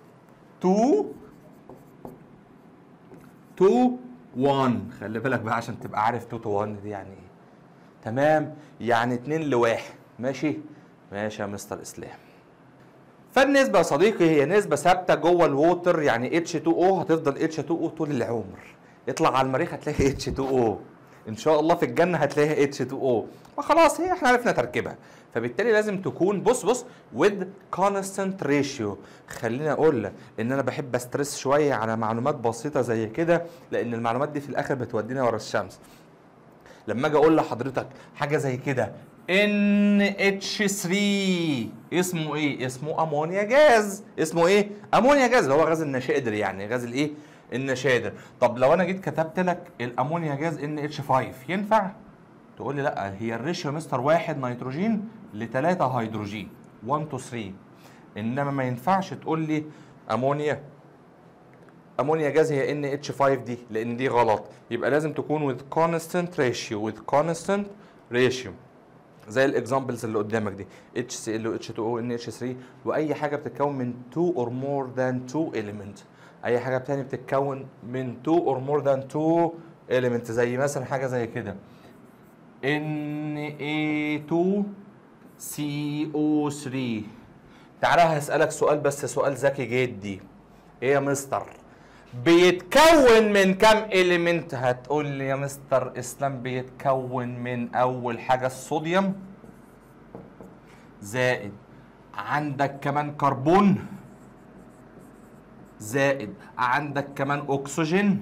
2 2 1 خلي بالك بقى عشان تبقى عارف 2 تو 1 دي يعني ايه تمام يعني 2 لواحد ماشي ماشي يا مستر اسلام فالنسبة يا صديقي هي نسبة ثابتة جوه الووتر يعني H2O هتفضل H2O طول العمر يطلع على المريخ هتلاقي H2O ان شاء الله في الجنة هتلاقيها H2O ما خلاص هي احنا عرفنا تركيبها فبالتالي لازم تكون بص بص with constant ratio خليني اقول لك ان انا بحب استرس شوية على معلومات بسيطة زي كده لان المعلومات دي في الاخر بتودينا ورا الشمس لما اجي اقول لحضرتك حاجه زي كده NH3 اسمه ايه؟ اسمه امونيا جاز، اسمه ايه؟ امونيا جاز اللي هو غاز النشادر يعني غاز الايه؟ النشادر، طب لو انا جيت كتبت لك الامونيا جاز NH5 ينفع؟ تقول لي لا هي الريشيو مستر واحد نيتروجين لثلاثة هيدروجين 1 to 3 انما ما ينفعش تقول لي امونيا امونيا جاز هي ان اتش 5 دي لان دي غلط يبقى لازم تكون with constant ratio with constant ratio زي الاكزامبلز اللي قدامك دي اتش سي ال و اتش 2 او ان اتش 3 واي حاجه بتتكون من 2 or more than 2 element اي حاجه تانية بتتكون من 2 or more than 2 element زي مثلا حاجه زي كده Na2 CO3 تعالى هسألك سؤال بس سؤال ذكي جدي ايه يا مستر بيتكون من كام اليمنت هتقول لي يا مستر اسلام بيتكون من اول حاجه الصوديوم زائد عندك كمان كربون زائد عندك كمان اكسجين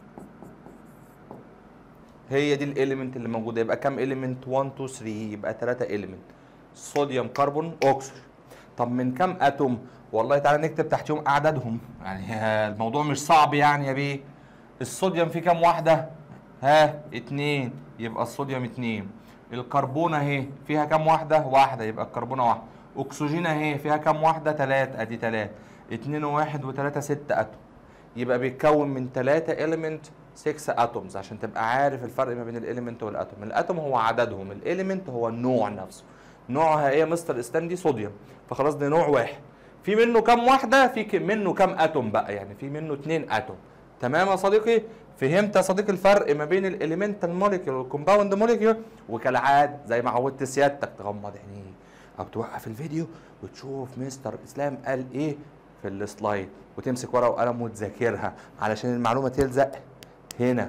هي دي الاليمنت اللي موجوده يبقى كام اليمنت 1 2 3 يبقى 3 اليمنت صوديوم كربون اكسجين طب من كام اتوم والله تعالى نكتب تحتهم اعدادهم يعني الموضوع مش صعب يعني يا بيه الصوديوم فيه كام واحده ها اتنين يبقى الصوديوم اتنين الكربون اهي فيها كام واحده واحده يبقى الكربونه واحده اكسجين اهي فيها كام واحده تلاتة ادي تلاتة اتنين وواحد وتلاتة ستة اتوم يبقى بيتكون من 3 element 6 اتومز عشان تبقى عارف الفرق ما بين الاليمنت والاتوم الاتوم هو عددهم الاليمنت هو النوع نفسه نوعها ايه يا مستر اسلام دي صوديوم فخلاص ده نوع واحد في منه كام واحده في ك- منه كام اتوم بقى يعني في منه اتنين اتوم تمام يا صديقي فهمت يا صديقي الفرق ما بين الاليمنتال موليكيول والكومباوند موليكيول وكالعاده زي ما عودت سيادتك تغمض عينيك او توقف الفيديو وتشوف مستر اسلام قال ايه في السلايد وتمسك ورقه وقلم وتذاكرها علشان المعلومه تلزق هنا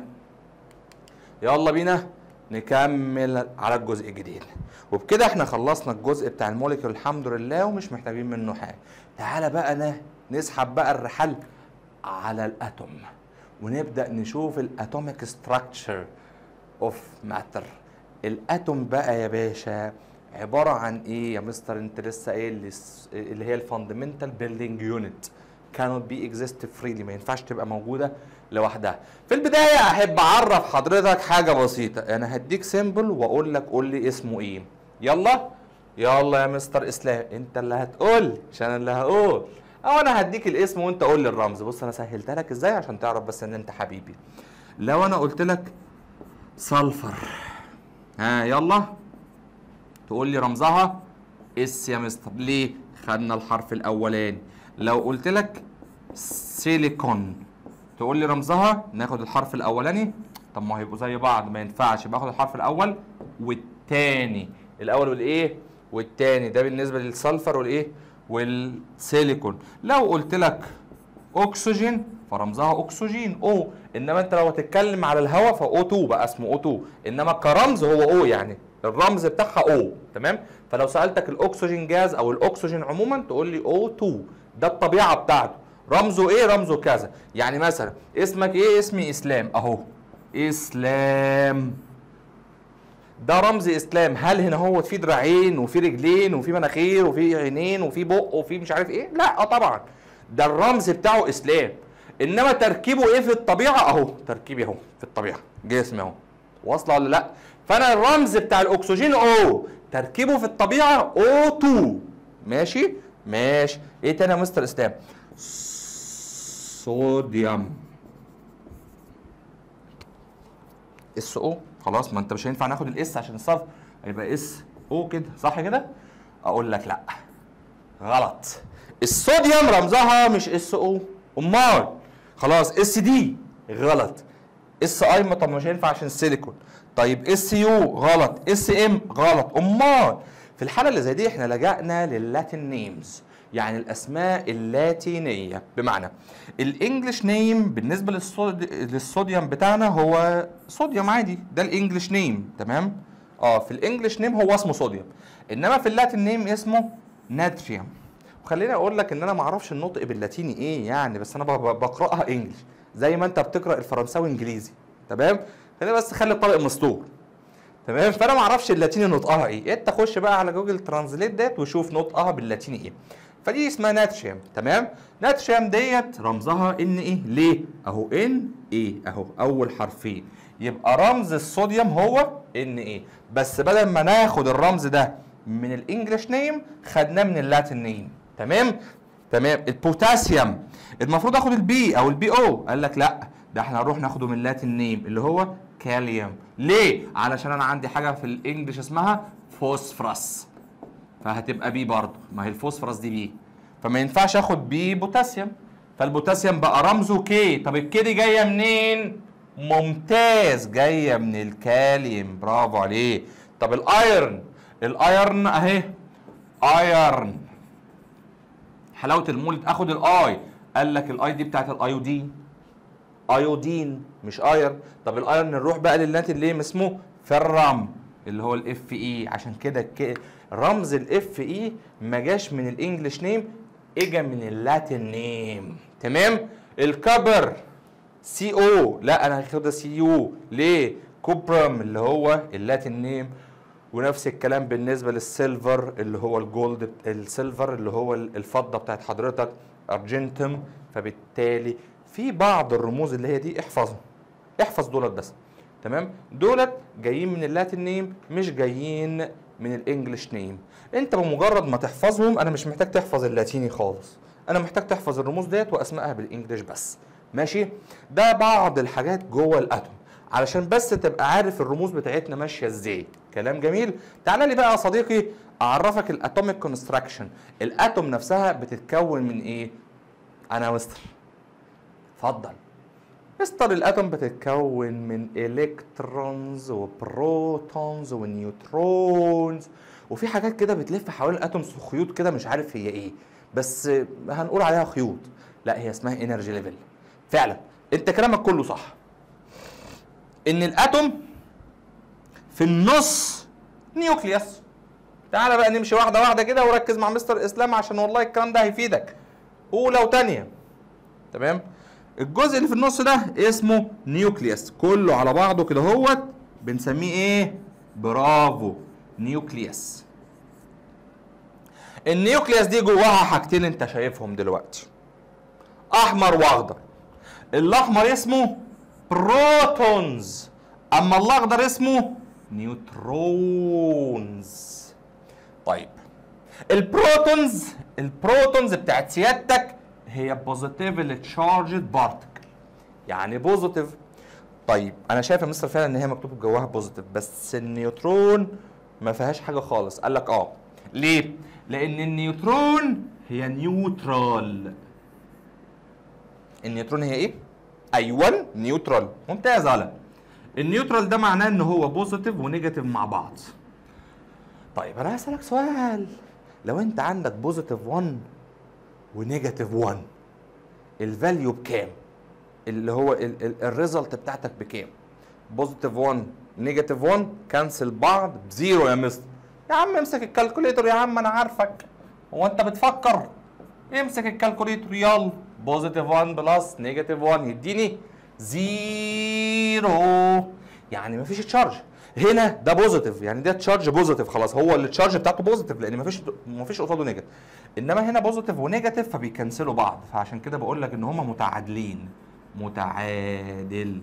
يلا بينا نكمل على الجزء الجديد وبكده احنا خلصنا الجزء بتاع الموليكيول الحمد لله ومش محتاجين منه حاجه تعالى بقى نا نسحب بقى الرحال على الاتوم ونبدا نشوف الاتوميك ستراكشر اوف ماتر الاتوم بقى يا باشا عباره عن ايه يا مستر انت لسه قايل لي الس- اللي هي الفاندمنتال بيلدينج يونت cannot be exist freely ما ينفعش تبقى موجوده لوحدها في البدايه احب اعرف حضرتك حاجه بسيطه انا هديك سيمبل واقول لك قول لي اسمه ايه يلا يلا يا مستر اسلام انت اللي هتقول مش انا اللي هقول او انا هديك الاسم وانت قول لي الرمز بص انا سهلتها لك ازاي عشان تعرف بس ان انت حبيبي لو انا قلت لك سلفر ها يلا تقول لي رمزها اس يا مستر ليه خدنا الحرف الاولاني لو قلت لك سيليكون تقول لي رمزها ناخد الحرف الاولاني طب ما هيبقوا زي بعض ما ينفعش باخد الحرف الاول والتاني الاول والايه والتاني ده بالنسبه للسلفر والايه والسيليكون لو قلت لك اكسجين فرمزها اكسجين او انما انت لو هتتكلم على الهواء فاو 2 بقى اسمه او 2 انما كرمز هو او يعني الرمز بتاعها او تمام فلو سالتك الاكسجين جاز او الاكسجين عموما تقول لي او 2 ده الطبيعه بتاعته رمزه ايه رمزه كذا يعني مثلا اسمك ايه اسمي اسلام اهو اسلام ده رمز اسلام هل هنا هو في دراعين وفي رجلين وفي مناخير وفي عينين وفي بق وفي مش عارف ايه لا آه طبعا ده الرمز بتاعه اسلام انما تركيبه ايه في الطبيعه اهو تركيبي اهو في الطبيعه جسمي اهو واصله ولا لا فانا الرمز بتاع الاكسجين او تركيبه في الطبيعه او 2 ماشي ماشي ايه تاني يا مستر اسلام صوديوم اس او خلاص ما انت مش هينفع ناخد الاس عشان الصرف هيبقى اس او كده صح كده اقول لك لا غلط الصوديوم رمزها مش اس او امال خلاص اس دي غلط اس اي ما طب مش هينفع عشان السيليكون طيب اس يو غلط اس ام غلط امال في الحاله اللي زي دي احنا لجأنا لللاتين نيمز يعني الاسماء اللاتينيه بمعنى الانجليش نيم بالنسبه للصود... للصوديوم بتاعنا هو صوديوم عادي ده الانجليش نيم تمام اه في الانجليش نيم هو اسمه صوديوم انما في اللاتين نيم اسمه ناتريوم وخليني اقول لك ان انا ما اعرفش النطق باللاتيني ايه يعني بس انا ب- ب- بقراها انجليش زي ما انت بتقرا الفرنساوي انجليزي تمام خلينا بس خلي الطريق مستور تمام فانا ما اعرفش اللاتيني نطقها ايه انت خش بقى على جوجل ترانزليت ديت وشوف نطقها باللاتيني ايه فدي اسمها ناتشيم تمام ناتشيم ديت رمزها ان ايه ليه اهو ان ايه اهو اول حرفين يبقى رمز الصوديوم هو ان ايه بس بدل ما ناخد الرمز ده من الانجليش نيم خدناه من اللاتين نيم تمام تمام البوتاسيوم المفروض اخد البي او البي او قال لك لا ده احنا هنروح ناخده من اللاتين نيم اللي هو كاليوم ليه علشان انا عندي حاجه في الانجليش اسمها فوسفرس فهتبقى بي برضه ما هي الفوسفرس دي بي فما ينفعش اخد بي بوتاسيوم فالبوتاسيوم بقى رمزه كي طب الكي دي جايه منين ممتاز جايه من الكاليوم برافو عليه طب الايرن الايرن اهي ايرن حلاوه المولد اخد الاي قال لك الاي دي بتاعت الايودين ايودين مش ايرن طب الايرن نروح بقى للاتين ليه اسمه فرم اللي هو الاف اي عشان كده ك- رمز الاف اي ما جاش من الانجليش نيم اجا من اللاتين نيم تمام الكبر سي او لا انا هاخدها سي يو ليه كوبرم اللي هو اللاتين نيم ونفس الكلام بالنسبه للسيلفر اللي هو الجولد السيلفر اللي هو الفضه بتاعت حضرتك ارجنتم فبالتالي في بعض الرموز اللي هي دي احفظهم احفظ دولت بس تمام دولت جايين من اللاتين نيم مش جايين من الانجليش نيم انت بمجرد ما تحفظهم انا مش محتاج تحفظ اللاتيني خالص انا محتاج تحفظ الرموز ديت واسمائها بالانجليش بس ماشي ده بعض الحاجات جوه الاتوم علشان بس تبقى عارف الرموز بتاعتنا ماشيه ازاي كلام جميل تعالى لي بقى يا صديقي اعرفك الاتوميك كونستراكشن الاتوم نفسها بتتكون من ايه انا مستر اتفضل مستر الاتوم بتتكون من الكترونز وبروتونز ونيوترونز وفي حاجات كده بتلف حوالين الاتومز في خيوط كده مش عارف هي ايه بس هنقول عليها خيوط لا هي اسمها انرجي ليفل فعلا انت كلامك كله صح ان الاتوم في النص نيوكليوس تعالى بقى نمشي واحده واحده كده وركز مع مستر اسلام عشان والله الكلام ده هيفيدك اولى وثانيه تمام الجزء اللي في النص ده اسمه نيوكليوس كله على بعضه كده هوت بنسميه ايه برافو نيوكليوس النيوكليوس دي جواها حاجتين انت شايفهم دلوقتي احمر واخضر الاحمر اسمه بروتونز اما الاخضر اسمه نيوترونز طيب البروتونز البروتونز بتاعت سيادتك هي بوزيتيفلي تشارجد بارتكل يعني بوزيتيف طيب انا شايف يا مستر فعلا ان هي مكتوب جواها بوزيتيف بس النيوترون ما فيهاش حاجه خالص قال لك اه ليه لان النيوترون هي نيوترال النيوترون هي ايه ايوه نيوترال ممتاز على النيوترال ده معناه ان هو بوزيتيف ونيجاتيف مع بعض طيب انا هسالك سؤال لو انت عندك بوزيتيف 1 ونيجاتيف 1 الفاليو بكام اللي هو الريزلت بتاعتك بكام بوزيتيف 1 نيجاتيف 1 كانسل بعض بزيرو يا مستر يا عم امسك الكالكوليتر يا عم انا عارفك هو انت بتفكر امسك الكالكوليتر يلا بوزيتيف 1 بلس نيجاتيف 1 يديني زيرو يعني مفيش تشارج هنا ده بوزيتيف يعني ده تشارج بوزيتيف خلاص هو التشارج بتاعته بوزيتيف لان مفيش مفيش قصاده نيجاتيف انما هنا بوزيتيف ونيجاتيف فبيكنسلوا بعض فعشان كده بقول لك ان هما متعادلين متعادل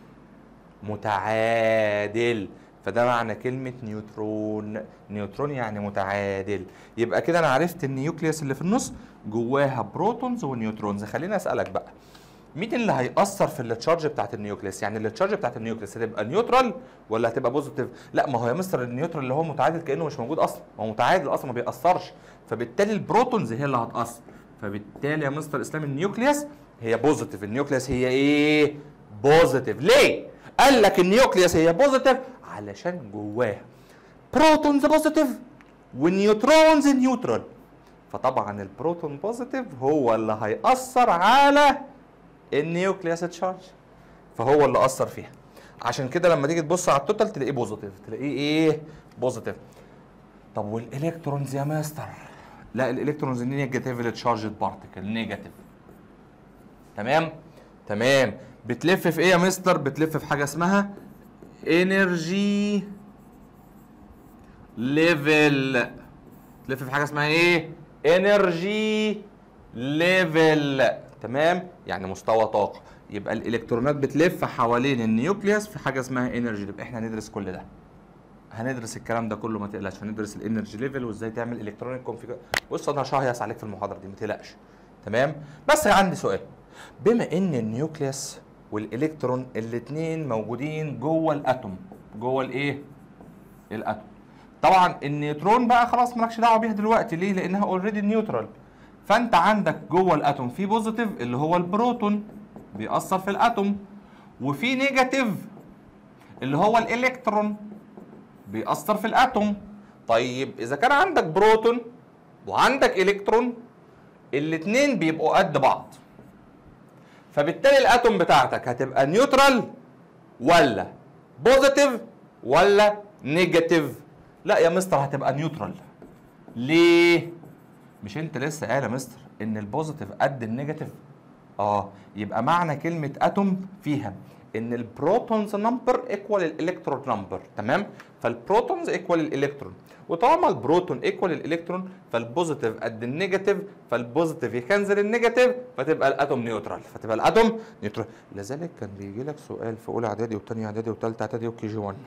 متعادل فده معنى كلمة نيوترون نيوترون يعني متعادل يبقى كده انا عرفت النيوكليوس اللي في النص جواها بروتونز ونيوترونز خليني اسألك بقى مين اللي هيأثر في التشارج بتاعت النيوكليس؟ يعني التشارج بتاعت النيوكليس هتبقى نيوترال ولا هتبقى بوزيتيف؟ لا ما هو يا مستر النيوترال اللي هو متعادل كأنه مش موجود أصلا، هو متعادل أصلا ما بيأثرش، فبالتالي البروتونز هي اللي هتأثر، فبالتالي يا مستر إسلام النيوكليس هي بوزيتيف، النيوكليس هي إيه؟ بوزيتيف، ليه؟ قال لك النيوكليس هي بوزيتيف علشان جواها بروتونز بوزيتيف والنيوترونز نيوترال فطبعا البروتون بوزيتيف هو اللي هيأثر على النيوكليوس تشارج فهو اللي اثر فيها عشان كده لما تيجي تبص على التوتال تلاقيه بوزيتيف تلاقيه ايه بوزيتيف طب والالكترونز يا ماستر لا الالكترونز نيجاتيفلي تشارجد بارتكل نيجاتيف تمام تمام بتلف في ايه يا مستر بتلف في حاجه اسمها انرجي ليفل تلف في حاجه اسمها ايه انرجي ليفل تمام يعني مستوى طاقه يبقى الالكترونات بتلف حوالين النيوكليوس في حاجه اسمها انرجي ليفل احنا هندرس كل ده هندرس الكلام ده كله ما تقلقش هندرس الانرجي ليفل وازاي تعمل الكترونيك كونفيجر بص انا هشهيص عليك في المحاضره دي ما تقلقش تمام بس عندي سؤال بما ان النيوكليوس والالكترون الاثنين موجودين جوه الاتوم جوه الايه الاتوم طبعا النيوترون بقى خلاص مالكش دعوه بيها دلوقتي ليه لانها اوريدي نيوترال فانت عندك جوه الاتوم في بوزيتيف اللي هو البروتون بيأثر في الاتوم وفي نيجاتيف اللي هو الالكترون بيأثر في الاتوم طيب اذا كان عندك بروتون وعندك الكترون الاتنين بيبقوا قد بعض فبالتالي الاتوم بتاعتك هتبقى نيوترال ولا بوزيتيف ولا نيجاتيف لا يا مستر هتبقى نيوترال ليه مش انت لسه قايل يا مستر ان البوزيتيف قد النيجاتيف اه يبقى معنى كلمه اتوم فيها ان البروتونز نمبر ايكوال الالكترون نمبر تمام فالبروتونز ايكوال الالكترون وطالما البروتون ايكوال الالكترون فالبوزيتيف قد النيجاتيف فالبوزيتيف يكنزل النيجاتيف فتبقى الاتوم نيوترال فتبقى الاتوم نيوترال لذلك كان بيجي لك سؤال في اولى اعدادي وثانيه اعدادي وثالثه اعدادي وكي جي 1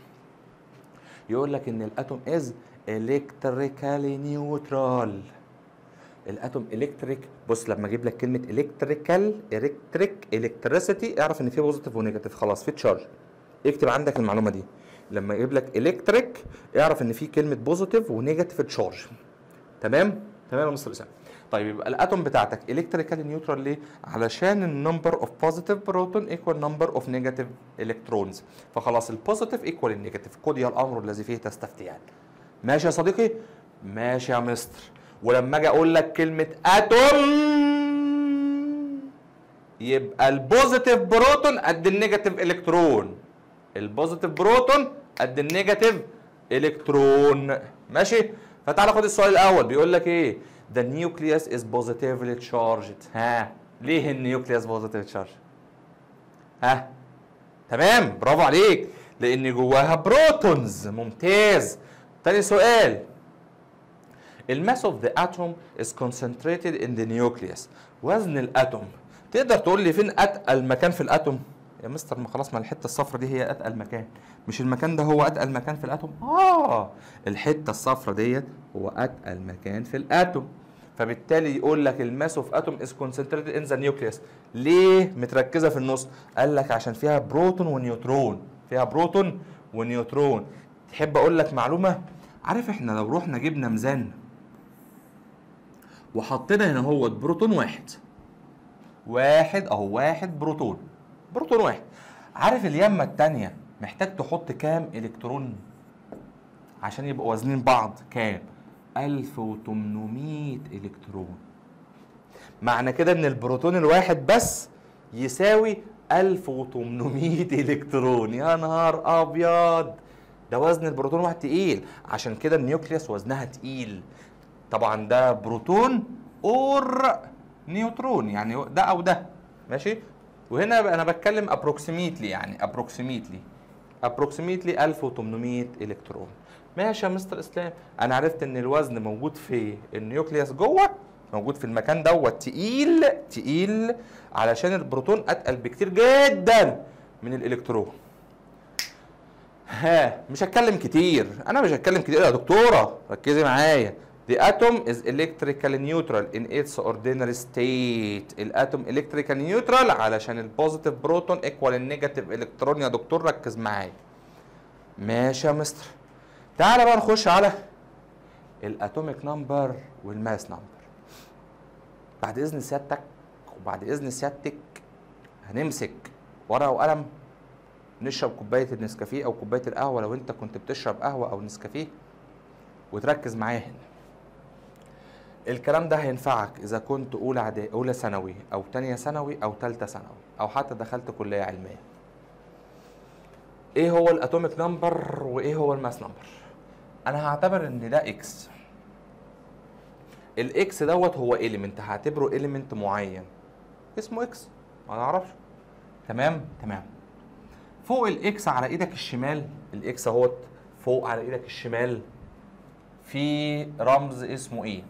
يقول لك ان الاتوم از الكتريكالي نيوترال الاتوم الكتريك بص لما اجيب لك كلمه الكتريكال الكتريك الكتريسيتي اعرف ان في بوزيتيف ونيجاتيف خلاص في تشارج اكتب عندك المعلومه دي لما اجيب لك الكتريك اعرف ان في كلمه بوزيتيف ونيجاتيف تشارج تمام تمام يا مستر اسامه طيب يبقى الاتوم بتاعتك الكتريكال نيوترال ليه علشان النمبر اوف بوزيتيف بروتون ايكوال نمبر اوف نيجاتيف الكترونز فخلاص البوزيتيف ايكوال النيجاتيف قضي الامر الذي فيه تستفتيان ماشي يا صديقي ماشي يا مستر ولما اجي اقول لك كلمه اتوم يبقى البوزيتيف بروتون قد النيجاتيف الكترون البوزيتيف بروتون قد النيجاتيف الكترون ماشي فتعالى خد السؤال الاول بيقول لك ايه the nucleus is positively charged ها ليه النيوكليوس positively charged ها تمام برافو عليك لان جواها بروتونز ممتاز تاني سؤال الماس اوف ذا اتوم از concentrated in the nucleus وزن الاتوم تقدر تقول لي فين اتقل مكان في الاتوم يا مستر ما خلاص ما الحته الصفرا دي هي اتقل مكان مش المكان ده هو اتقل مكان في الاتوم اه الحته الصفرا ديت هو اتقل مكان في الاتوم فبالتالي يقول لك الماس اوف اتوم از كونسنتريتد ان ذا نيوكليوس ليه متركزه في النص قال لك عشان فيها بروتون ونيوترون فيها بروتون ونيوترون تحب اقول لك معلومه عارف احنا لو رحنا جبنا ميزان وحطينا هنا هو بروتون واحد واحد اهو واحد بروتون بروتون واحد عارف اليمه التانية محتاج تحط كام الكترون عشان يبقوا وزنين بعض كام 1800 الكترون معنى كده ان البروتون الواحد بس يساوي 1800 الكترون يا نهار ابيض ده وزن البروتون واحد تقيل عشان كده النيوكليوس وزنها تقيل طبعا ده بروتون اور نيوترون يعني ده او ده ماشي وهنا بقى انا بتكلم ابروكسيميتلي يعني ابروكسيميتلي ابروكسيميتلي 1800 الكترون ماشي يا مستر اسلام انا عرفت ان الوزن موجود في النيوكليوس جوه موجود في المكان دوت تقيل تقيل علشان البروتون اتقل بكتير جدا من الالكترون ها مش هتكلم كتير انا مش هتكلم كتير يا دكتوره ركزي معايا The atom is electrically neutral in its ordinary state. الاتوم electrically neutral علشان البوزيتيف بروتون ايكوال النيجاتيف الكترون يا دكتور ركز معايا. ماشي يا مستر. تعالى بقى نخش على الاتوميك نمبر والماس نمبر. بعد اذن سيادتك وبعد اذن سيادتك هنمسك ورقه وقلم نشرب كوبايه النسكافيه او كوبايه القهوه لو انت كنت بتشرب قهوه او نسكافيه وتركز معايا هنا. الكلام ده هينفعك اذا كنت اولى اعدادي اولى ثانوي او تانية ثانوي او تالتة ثانوي او حتى دخلت كليه علميه ايه هو الاتوميك نمبر وايه هو الماس نمبر انا هعتبر ان ده اكس الاكس دوت هو اليمنت هعتبره اليمنت معين اسمه اكس ما نعرفش تمام تمام فوق الاكس على ايدك الشمال الاكس اهوت فوق على ايدك الشمال في رمز اسمه ايه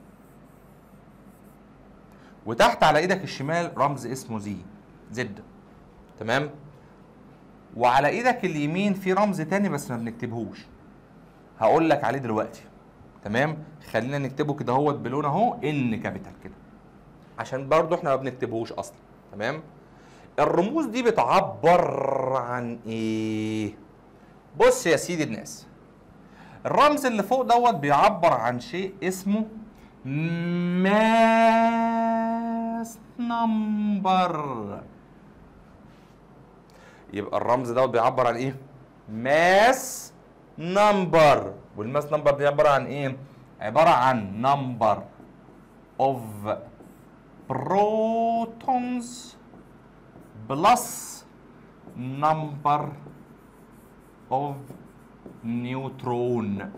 وتحت على ايدك الشمال رمز اسمه زي زد تمام وعلى ايدك اليمين في رمز تاني بس ما بنكتبهوش هقول لك عليه دلوقتي تمام خلينا نكتبه كده اهوت بلون اهو ان كابيتال كده عشان برضو احنا ما بنكتبهوش اصلا تمام الرموز دي بتعبر عن ايه بص يا سيدي الناس الرمز اللي فوق دوت بيعبر عن شيء اسمه ماس نمبر يبقى الرمز دوت بيعبر عن ايه ماس نمبر والماس نمبر دي عباره عن ايه عباره عن نمبر اوف بروتونز بلس نمبر اوف نيوترون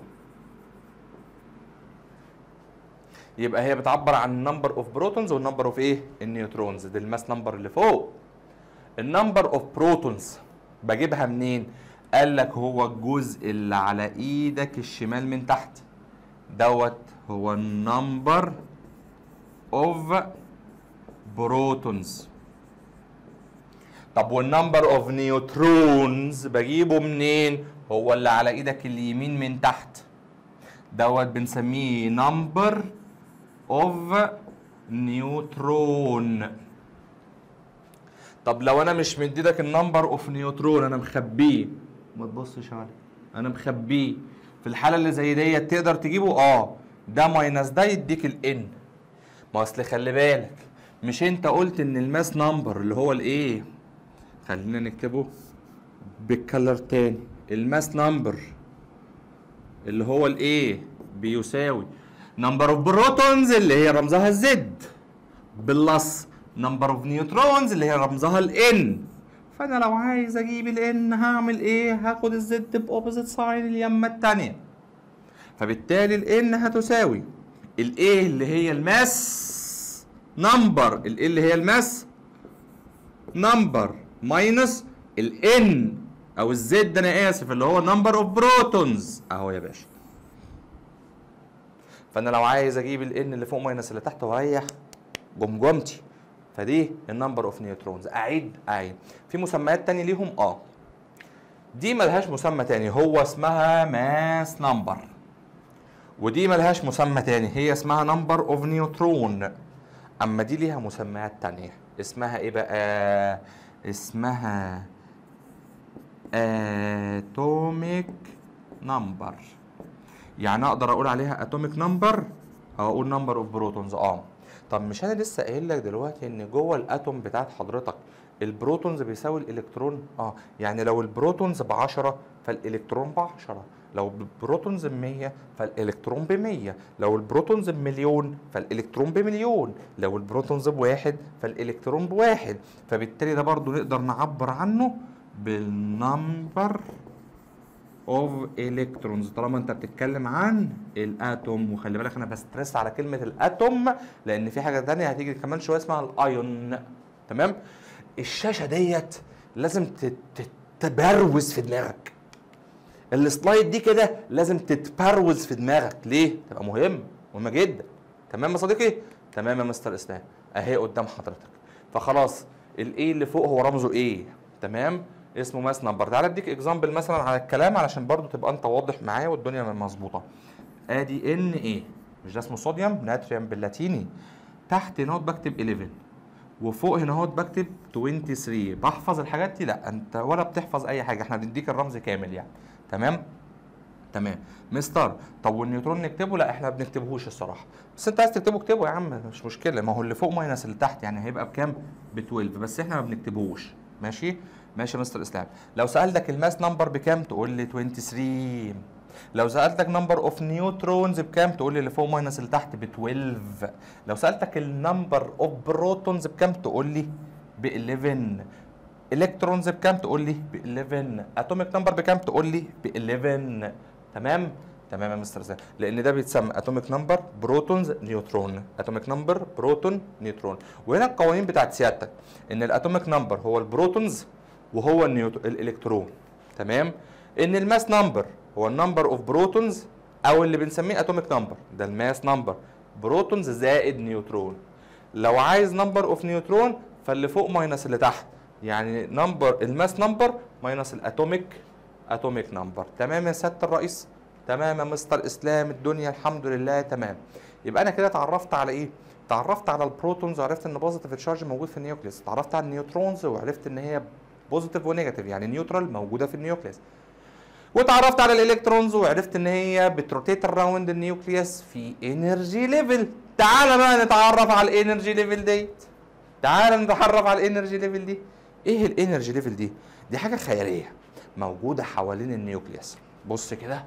يبقى هي بتعبر عن نمبر اوف بروتونز والنمبر اوف ايه النيوترونز دي الماس نمبر اللي فوق النمبر اوف بروتونز بجيبها منين قال لك هو الجزء اللي على ايدك الشمال من تحت دوت هو النمبر اوف بروتونز طب والنمبر اوف نيوترونز بجيبه منين هو اللي على ايدك اليمين من تحت دوت بنسميه نمبر اوف نيوترون طب لو انا مش مديلك النمبر اوف نيوترون انا مخبيه ما تبصش عليه انا مخبيه في الحاله اللي زي ديت تقدر تجيبه اه ده ماينس ده يديك الان ما اصل خلي بالك مش انت قلت ان الماس نمبر اللي هو الايه خلينا نكتبه بالكلر تاني الماس نمبر اللي هو الايه بيساوي نمبر اوف بروتونز اللي هي رمزها الزد باللص نمبر اوف نيوترونز اللي هي رمزها الان فانا لو عايز اجيب الان هعمل ايه هاخد الزد باوبوزيت ساين اليمه التانية فبالتالي الان هتساوي الايه اللي هي الماس نمبر الايه اللي هي الماس نمبر ماينس الان او الزد انا اسف اللي هو نمبر اوف بروتونز اهو يا باشا فانا لو عايز اجيب الان اللي فوق ماينس اللي تحت واريح جمجمتي فدي النمبر اوف نيوترونز اعيد اعيد في مسميات تاني ليهم اه دي ملهاش مسمى تاني هو اسمها ماس نمبر ودي ملهاش مسمى تاني هي اسمها نمبر اوف نيوترون اما دي ليها مسميات تانية اسمها ايه بقى اسمها اتوميك نمبر يعني اقدر اقول عليها اتوميك نمبر او اقول نمبر اوف بروتونز اه طب مش انا لسه قايل لك دلوقتي ان جوه الاتوم بتاعت حضرتك البروتونز بيساوي الالكترون اه يعني لو البروتونز ب 10 فالالكترون ب 10 لو البروتونز ب 100 فالالكترون ب 100 لو البروتونز بمليون فالالكترون بمليون لو البروتونز بواحد فالالكترون بواحد فبالتالي ده برضو نقدر نعبر عنه بالنمبر اوف الكترونز طالما انت بتتكلم عن الاتوم وخلي بالك انا بسترس على كلمه الاتوم لان في حاجه تانية هتيجي كمان شويه اسمها الايون تمام الشاشه ديت لازم تت- تتبروز في دماغك السلايد دي كده لازم تتبروز في دماغك ليه تبقى مهم مهمه جدا تمام يا صديقي تمام يا مستر اسلام اهي قدام حضرتك فخلاص الايه اللي فوق هو رمزه ايه تمام اسمه ماس نمبر تعالى اديك اكزامبل مثلا على الكلام علشان برضو تبقى انت واضح معايا والدنيا مظبوطه ادي ان ايه مش ده اسمه صوديوم ناتريوم باللاتيني تحت هنا بكتب 11 وفوق هنا اهوت بكتب 23 بحفظ الحاجات دي لا انت ولا بتحفظ اي حاجه احنا بنديك الرمز كامل يعني تمام تمام مستر طب والنيوترون نكتبه لا احنا ما بنكتبهوش الصراحه بس انت عايز تكتبه اكتبه يا عم مش مشكله ما هو اللي فوق ماينس اللي تحت يعني هيبقى بكام ب 12 بس احنا ما بنكتبهوش ماشي ماشي يا مستر اسلام لو سالتك الماس نمبر بكام تقول لي 23 لو سالتك نمبر اوف نيوترونز بكام تقول لي اللي فوق ماينس اللي تحت ب 12 لو سالتك النمبر اوف بروتونز بكام تقول لي ب 11 الكترونز بكام تقول لي ب 11 اتوميك نمبر بكام تقول لي ب 11 تمام تمام يا مستر زين لان ده بيتسمى اتوميك نمبر بروتونز نيوترون اتوميك نمبر بروتون نيوترون وهنا القوانين بتاعت سيادتك ان الاتوميك نمبر هو البروتونز وهو النيوترون الالكترون تمام ان الماس نمبر هو النمبر اوف بروتونز او اللي بنسميه اتوميك نمبر ده الماس نمبر بروتونز زائد نيوترون لو عايز نمبر اوف نيوترون فاللي فوق ماينس اللي تحت يعني نمبر الماس نمبر ماينس الاتوميك اتوميك نمبر تمام يا سياده الرئيس تمام يا مستر اسلام الدنيا الحمد لله تمام يبقى انا كده اتعرفت على ايه اتعرفت على البروتونز وعرفت ان بوزيتيف تشارج موجود في النيوكليس اتعرفت على النيوترونز وعرفت ان هي بوزيتيف ونيجاتيف يعني نيوترال موجوده في النيوكليس واتعرفت على الالكترونز وعرفت ان هي بتروتيت اراوند النيوكليوس في انرجي ليفل تعال بقى نتعرف على الانرجي ليفل ديت تعال نتعرف على الانرجي ليفل دي ايه الانرجي ليفل دي دي حاجه خياليه موجوده حوالين النيوكليوس بص كده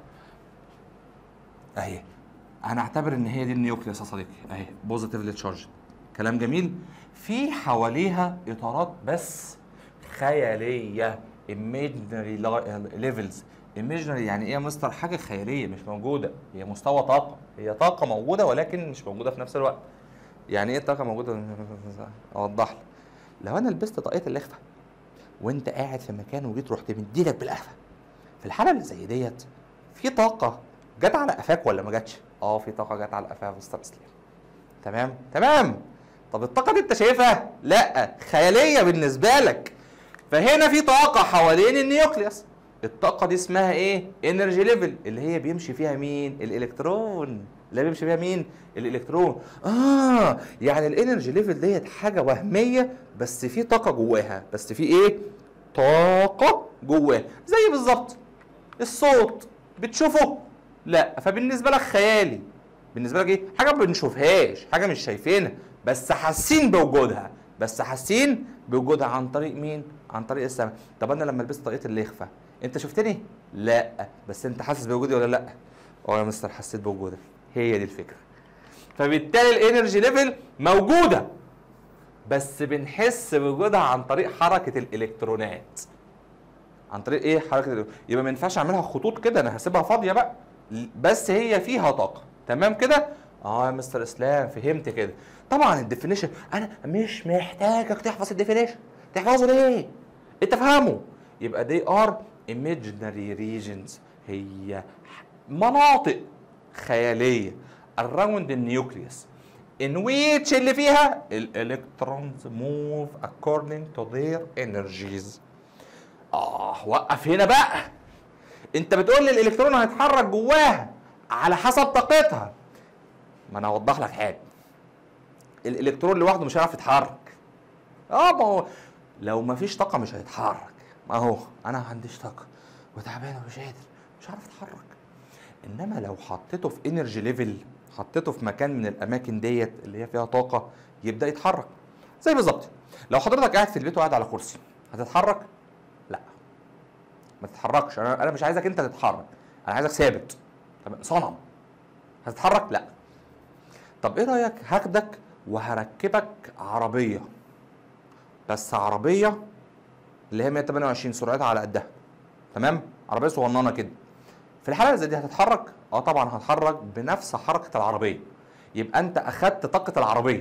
اهي هنعتبر ان هي دي النيوكليوس يا صديقي اهي بوزيتيفلي تشارج كلام جميل في حواليها اطارات بس خياليه imaginary ليفلز imaginary يعني ايه يا مستر حاجه خياليه مش موجوده هي مستوى طاقه هي طاقه موجوده ولكن مش موجوده في نفس الوقت يعني ايه طاقه موجوده اوضح لك لو انا لبست طاقيه الاخفاء وانت قاعد في مكان وجيت رحت مديلك بالاخفاء في الحاله اللي زي ديت في طاقه جت على قفاك ولا ما جاتش اه في طاقه جت على قفاك يا مستر اسلام تمام تمام طب الطاقه دي انت شايفها لا خياليه بالنسبه لك فهنا في طاقه حوالين النيوكليوس الطاقه دي اسمها ايه انرجي ليفل اللي هي بيمشي فيها مين الالكترون اللي بيمشي فيها مين الالكترون اه يعني الانرجي ليفل ديت حاجه وهميه بس في طاقه جواها بس في ايه طاقه جواها زي بالظبط الصوت بتشوفه لا فبالنسبه لك خيالي بالنسبه لك ايه حاجه ما بنشوفهاش حاجه مش شايفينها بس حاسين بوجودها بس حاسين بوجودها عن طريق مين عن طريق السمع طب انا لما لبست طاقيه اللخفه انت شفتني لا بس انت حاسس بوجودي ولا لا اه يا مستر حسيت بوجودك هي دي الفكره فبالتالي الانرجي ليفل موجوده بس بنحس بوجودها عن طريق حركه الالكترونات عن طريق ايه حركه الالكترونات يبقى ما ينفعش اعملها خطوط كده انا هسيبها فاضيه بقى بس هي فيها طاقه تمام كده اه يا مستر اسلام فهمت كده طبعا الديفينيشن انا مش محتاجك تحفظ الديفينيشن تحفظه ليه انت فهمه يبقى دي ار imaginary regions هي مناطق خياليه around النيوكليوس in which اللي فيها الالكترونز move according to their energies اه وقف هنا بقى انت بتقول لي الالكترون هيتحرك جواها على حسب طاقتها ما انا اوضح لك حاجه الالكترون لوحده مش هيعرف يتحرك اه ما هو لو ما فيش طاقه مش هيتحرك ما هو انا ما عنديش طاقه وتعبان ومش قادر مش عارف اتحرك انما لو حطيته في انرجي ليفل حطيته في مكان من الاماكن ديت اللي هي فيها طاقه يبدا يتحرك زي بالظبط لو حضرتك قاعد في البيت وقاعد على كرسي هتتحرك لا ما تتحركش انا انا مش عايزك انت تتحرك انا عايزك ثابت طب صنم هتتحرك لا طب ايه رايك هاخدك وهركبك عربيه بس عربيه اللي هي 128 سرعتها على قدها تمام عربيه صغننه كده في الحاله اللي زي دي هتتحرك اه طبعا هتحرك بنفس حركه العربيه يبقى انت اخدت طاقه العربيه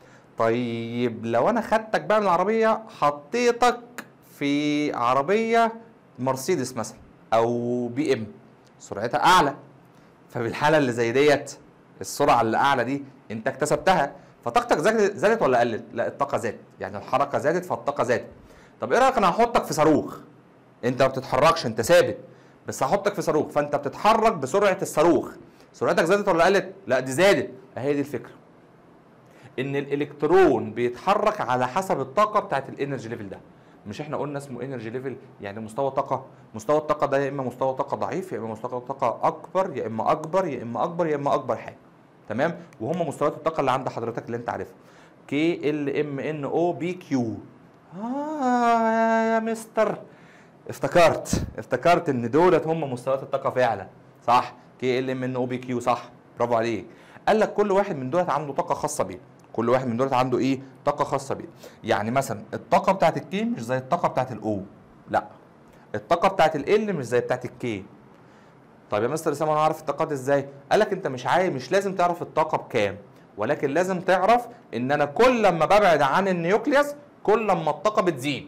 طيب لو انا خدتك بقى من العربيه حطيتك في عربيه مرسيدس مثلا او بي ام سرعتها اعلى فبالحاله اللي زي ديت السرعه اللي اعلى دي انت اكتسبتها فطاقتك زادت زادت ولا قلت؟ لا الطاقه زادت يعني الحركه زادت فالطاقه زادت طب ايه رايك انا هحطك في صاروخ انت ما بتتحركش انت ثابت بس هحطك في صاروخ فانت بتتحرك بسرعه الصاروخ سرعتك زادت ولا قلت؟ لا دي زادت اهي دي الفكره ان الالكترون بيتحرك على حسب الطاقه بتاعت الانرجي ليفل ده مش احنا قلنا اسمه انرجي ليفل يعني مستوى طاقه مستوى الطاقه ده يا اما مستوى طاقه ضعيف يا اما مستوى طاقه اكبر يا اما اكبر يا اما اكبر يا اما اكبر حاجه تمام وهم مستويات الطاقه اللي عند حضرتك اللي انت عارفها كي ال ام ان او بي كيو اه يا مستر افتكرت افتكرت ان دولت هم مستويات الطاقه فعلا صح كي ال ام ان او بي كيو صح برافو عليك قال لك كل واحد من دولت عنده طاقه خاصه بيه كل واحد من دولت عنده ايه طاقه خاصه بيه يعني مثلا الطاقه بتاعت الكي مش زي الطاقه بتاعت الاو لا الطاقه بتاعت ال مش زي بتاعت الكي طيب يا مستر اسامه انا اعرف الطاقات ازاي قال لك انت مش عايز مش لازم تعرف الطاقه بكام ولكن لازم تعرف ان انا كل لما ببعد عن النيوكليوس كل لما الطاقه بتزيد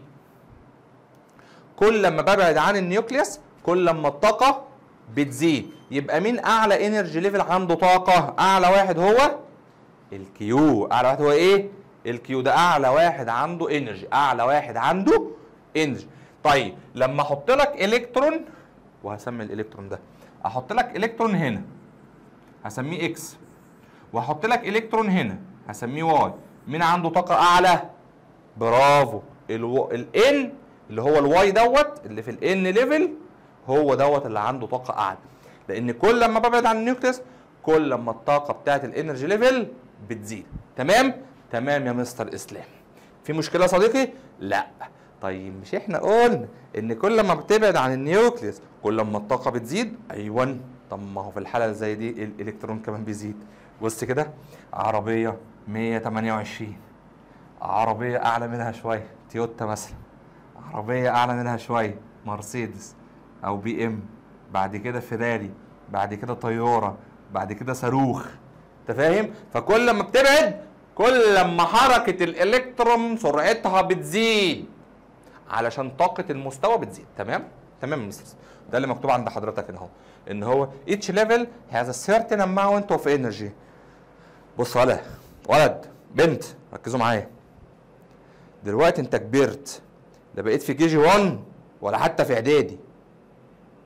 كل لما ببعد عن النيوكليوس كل لما الطاقه بتزيد يبقى مين اعلى انرجي ليفل عنده طاقه اعلى واحد هو الكيو اعلى واحد هو ايه الكيو ده اعلى واحد عنده انرجي اعلى واحد عنده انرجي طيب لما احط لك الكترون وهسمي الالكترون ده احط لك الكترون هنا هسميه اكس واحط لك الكترون هنا هسميه واي مين عنده طاقه اعلى برافو الو... الان اللي هو الواي دوت اللي في الان ليفل هو دوت اللي عنده طاقه اعلى لان كل لما ببعد عن النيوكليس كل لما الطاقه بتاعت الانرجي ليفل بتزيد تمام تمام يا مستر اسلام في مشكله يا صديقي لا طيب مش احنا قلنا ان كل ما بتبعد عن النيوكليس كل ما الطاقه بتزيد ايوه طب ما هو في الحاله اللي زي دي الالكترون كمان بيزيد بص كده عربيه 128 عربيه اعلى منها شويه تويوتا مثلا عربيه اعلى منها شويه مرسيدس او بي ام بعد كده فيراري بعد كده طياره بعد كده صاروخ انت فاهم فكل ما بتبعد كل لما حركه الالكترون سرعتها بتزيد علشان طاقه المستوى بتزيد تمام تمام يا مستر ده اللي مكتوب عند حضرتك هنا اهو ان هو each level has a certain amount of energy بص ولد ولد بنت ركزوا معايا دلوقتي انت كبرت لا بقيت في كي جي 1 ولا حتى في اعدادي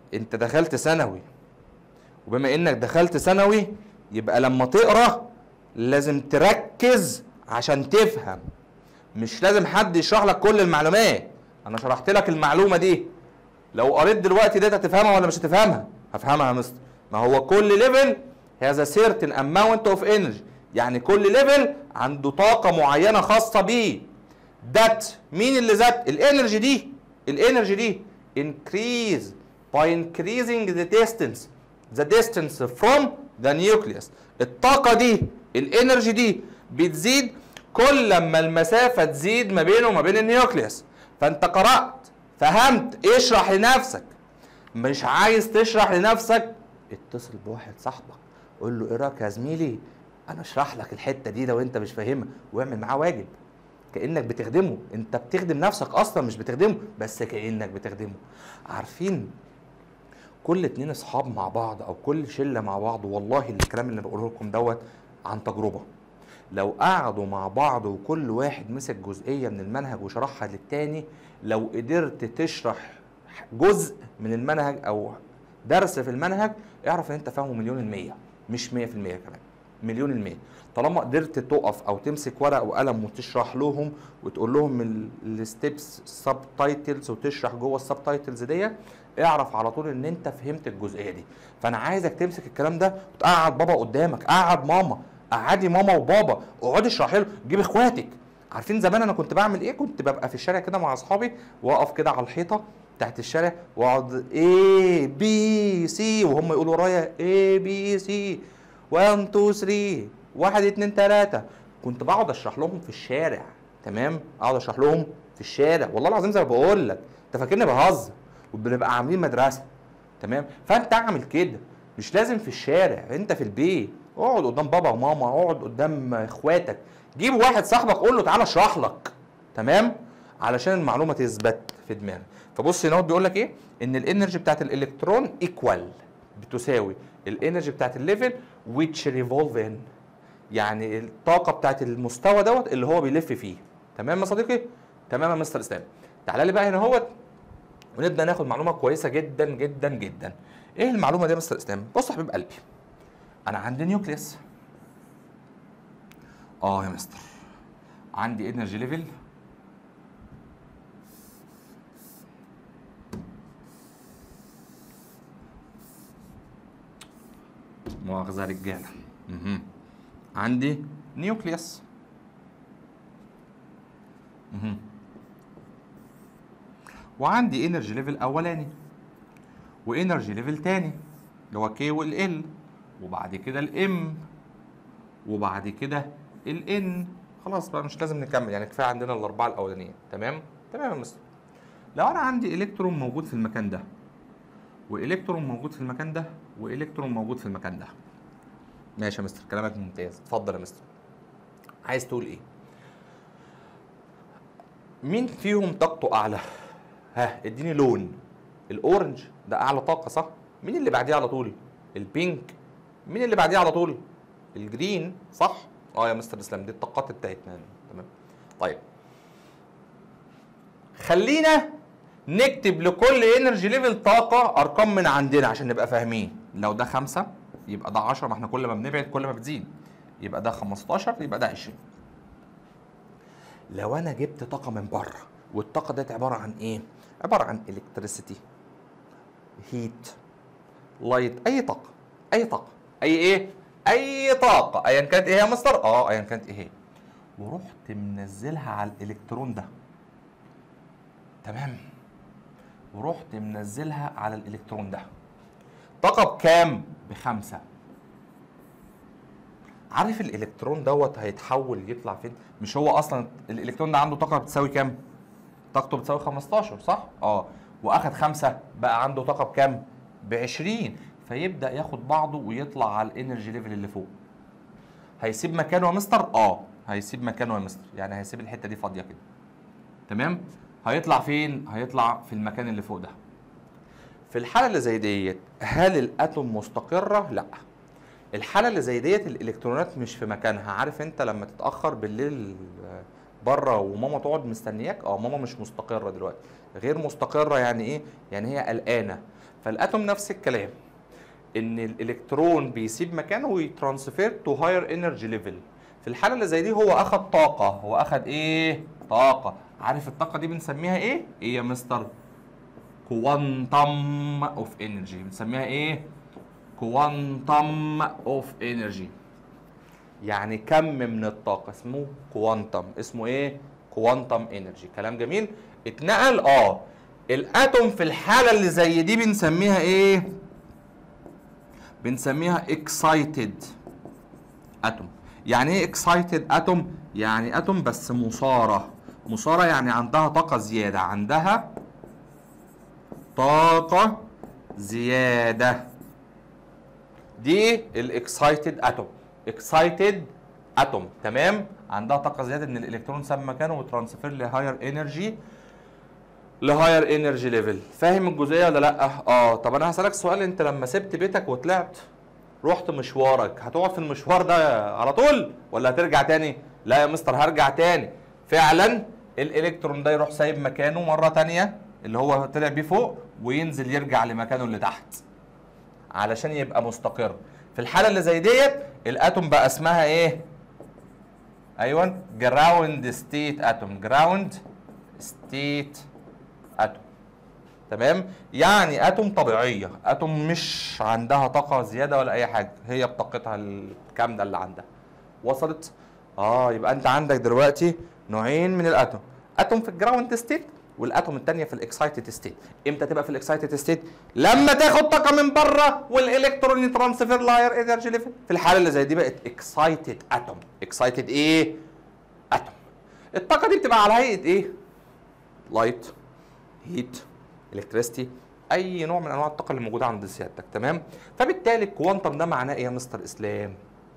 انت دخلت ثانوي وبما انك دخلت ثانوي يبقى لما تقرا لازم تركز عشان تفهم مش لازم حد يشرح لك كل المعلومات انا شرحت لك المعلومه دي لو قريت دلوقتي ديت هتفهمها ولا مش هتفهمها هفهمها يا مستر ما هو كل ليفل has a certain amount of energy يعني كل ليفل عنده طاقه معينه خاصه بيه that مين اللي ذات الانرجي دي الانرجي دي increase by increasing the distance the distance from the nucleus الطاقة دي الانرجي دي بتزيد كل لما المسافة تزيد ما بينه وما بين النيوكليوس فانت قرأت فهمت اشرح لنفسك مش عايز تشرح لنفسك اتصل بواحد صاحبك قول له ايه رايك يا زميلي انا اشرح لك الحته دي لو انت مش فاهمها واعمل معاه واجب كانك بتخدمه انت بتخدم نفسك اصلا مش بتخدمه بس كانك بتخدمه عارفين كل اتنين اصحاب مع بعض او كل شله مع بعض والله الكلام اللي بقوله لكم دوت عن تجربه لو قعدوا مع بعض وكل واحد مسك جزئيه من المنهج وشرحها للتاني لو قدرت تشرح جزء من المنهج او درس في المنهج اعرف ان انت فاهمه مليون المية مش مية في المية كمان مليون المية طالما قدرت تقف او تمسك ورقه وقلم وتشرح لهم وتقول لهم الستبس سب تايتلز وتشرح جوه السب تايتلز دي اعرف على طول ان انت فهمت الجزئيه دي فانا عايزك تمسك الكلام ده وتقعد بابا قدامك قعد ماما قعدي ماما وبابا اقعدي اشرحي له جيب اخواتك عارفين زمان انا كنت بعمل ايه كنت ببقى في الشارع كده مع اصحابي واقف كده على الحيطه تحت الشارع واقعد اي بي سي وهم يقولوا ورايا اي بي سي 1 2 3 1 2 3 كنت بقعد اشرح لهم في الشارع تمام اقعد اشرح لهم في الشارع والله العظيم زي ما بقول لك انت فاكرني بهزر وبنبقى عاملين مدرسه تمام فانت اعمل كده مش لازم في الشارع انت في البيت اقعد قدام بابا وماما اقعد قدام اخواتك جيب واحد صاحبك قول له تعالى اشرح لك تمام علشان المعلومه تثبت في دماغك فبص هنا هو بيقول لك ايه ان الانرجي بتاعت الالكترون ايكوال بتساوي الانرجي بتاعت الليفل which revolve in يعني الطاقه بتاعت المستوى دوت اللي هو بيلف فيه تمام يا صديقي تمام يا مستر اسلام تعالى لي بقى هنا اهوت ونبدا ناخد معلومه كويسه جدا جدا جدا ايه المعلومه دي يا مستر اسلام بص يا حبيب قلبي انا عندي نيوكليس اه يا مستر عندي انرجي ليفل مؤاخذة رجالة مهم. عندي نيوكليوس مهم. وعندي انرجي ليفل اولاني وانرجي ليفل تاني اللي هو كي والال وبعد كده الام وبعد كده الان خلاص بقى مش لازم نكمل يعني كفايه عندنا الاربعه الاولانيين تمام تمام يا مستر لو انا عندي الكترون موجود في المكان ده والكترون موجود في المكان ده والكترون موجود في المكان ده ماشي يا مستر كلامك ممتاز اتفضل يا مستر عايز تقول ايه مين فيهم طاقته اعلى ها اديني لون الاورنج ده اعلى طاقه صح مين اللي بعديه على طول البينك مين اللي بعديه على طول الجرين صح اه يا مستر اسلام دي الطاقات بتاعتنا تمام طيب خلينا نكتب لكل انرجي ليفل طاقه ارقام من عندنا عشان نبقى فاهمين لو ده خمسة يبقى ده 10 ما احنا كل ما بنبعد كل ما بتزيد يبقى ده 15 يبقى ده 20 لو انا جبت طاقه من بره والطاقه ديت عباره عن ايه عباره عن الكتريسيتي هيت لايت اي طاقه اي طاقه اي ايه اي طاقه ايا كانت ايه يا مستر اه ايا كانت ايه هي ورحت منزلها على الالكترون ده تمام ورحت منزلها على الالكترون ده طاقه بكام بخمسة عارف الالكترون دوت هيتحول يطلع فين مش هو اصلا الالكترون ده عنده طاقه بتساوي كام طاقته بتساوي 15 صح اه واخد خمسة بقى عنده طاقه بكام ب 20 فيبدا ياخد بعضه ويطلع على الانرجي ليفل اللي فوق هيسيب مكانه يا مستر اه هيسيب مكانه يا مستر يعني هيسيب الحته دي فاضيه كده تمام هيطلع فين هيطلع في المكان اللي فوق ده في الحاله اللي زي ديت هل الاتوم مستقره لا الحاله اللي زي ديت الالكترونات مش في مكانها عارف انت لما تتاخر بالليل بره وماما تقعد مستنياك اه ماما مش مستقره دلوقتي غير مستقره يعني ايه يعني هي قلقانه فالاتوم نفس الكلام ان الالكترون بيسيب مكانه ويترانسفير تو هاير انرجي ليفل في الحاله اللي زي دي هو اخد طاقه هو اخد ايه طاقه عارف الطاقه دي بنسميها ايه ايه يا مستر كوانتم اوف انرجي بنسميها ايه كوانتم اوف انرجي يعني كم من الطاقه اسمه كوانتم اسمه ايه كوانتم انرجي كلام جميل اتنقل اه الاتوم في الحاله اللي زي دي بنسميها ايه بنسميها اكسايتد اتوم يعني ايه اكسايتد اتوم يعني اتوم بس مثاره مثاره يعني عندها طاقه زياده عندها طاقه زياده دي الاكسايتد اتوم اكسايتد اتوم تمام عندها طاقه زياده ان الالكترون ساب مكانه وترانسفير لهاير انرجي لهاير انرجي ليفل فاهم الجزئيه ولا لا اه طب انا هسالك سؤال انت لما سبت بيتك وطلعت رحت مشوارك هتقعد في المشوار ده على طول ولا هترجع تاني لا يا مستر هرجع تاني فعلا الالكترون ده يروح سايب مكانه مره تانية اللي هو طلع بيه فوق وينزل يرجع لمكانه اللي تحت علشان يبقى مستقر في الحاله اللي زي ديت الاتوم بقى اسمها ايه ايوه جراوند ستيت اتوم جراوند ستيت اتوم تمام يعني اتوم طبيعيه اتوم مش عندها طاقه زياده ولا اي حاجه هي بطاقتها الكامله اللي عندها وصلت اه يبقى انت عندك دلوقتي نوعين من الاتوم اتوم في الجراوند ستيت والاتوم الثانيه في الاكسايتد ستيت امتى تبقى في الاكسايتد ستيت لما تاخد طاقه من بره والالكترون يترانسفير لاير انرجي ليفل في الحاله اللي زي دي بقت اكسايتد اتوم اكسايتد ايه اتوم الطاقه دي بتبقى على هيئه ايه لايت هيت الكتريستي اي نوع من انواع الطاقه اللي موجوده عند سيادتك تمام فبالتالي الكوانتم ده معناه ايه يا مستر اسلام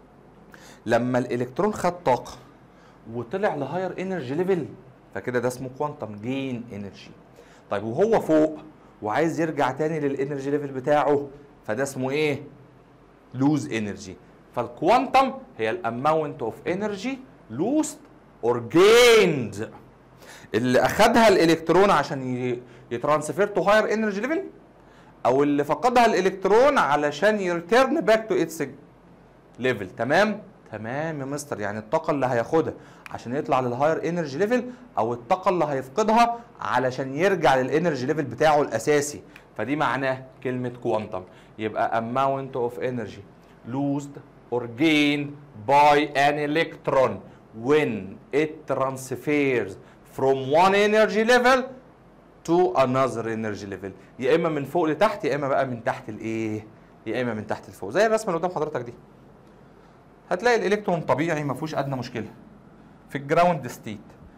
لما الالكترون خد طاقه وطلع لهاير انرجي ليفل فكده ده اسمه كوانتم جين انرجي طيب وهو فوق وعايز يرجع تاني للانرجي ليفل بتاعه فده اسمه ايه لوز انرجي فالكوانتم هي الاماونت اوف انرجي لوست اور جيند اللي اخدها الالكترون عشان ي- يترانسفير تو هاير انرجي ليفل او اللي فقدها الالكترون علشان يرترن باك تو اتس ليفل تمام تمام يا مستر يعني الطاقه اللي هياخدها عشان يطلع للهاير انرجي ليفل او الطاقه اللي هيفقدها علشان يرجع للانرجي ليفل بتاعه الاساسي فدي معناه كلمه كوانتم يبقى amount of energy lost or gained by an electron when it transfers from one energy level to another energy level يا اما من فوق لتحت يا اما بقى من تحت لايه يا اما من تحت لفوق زي الرسمه اللي قدام حضرتك دي هتلاقي الالكترون طبيعي ما فيهوش ادنى مشكله في الجراوند ستيت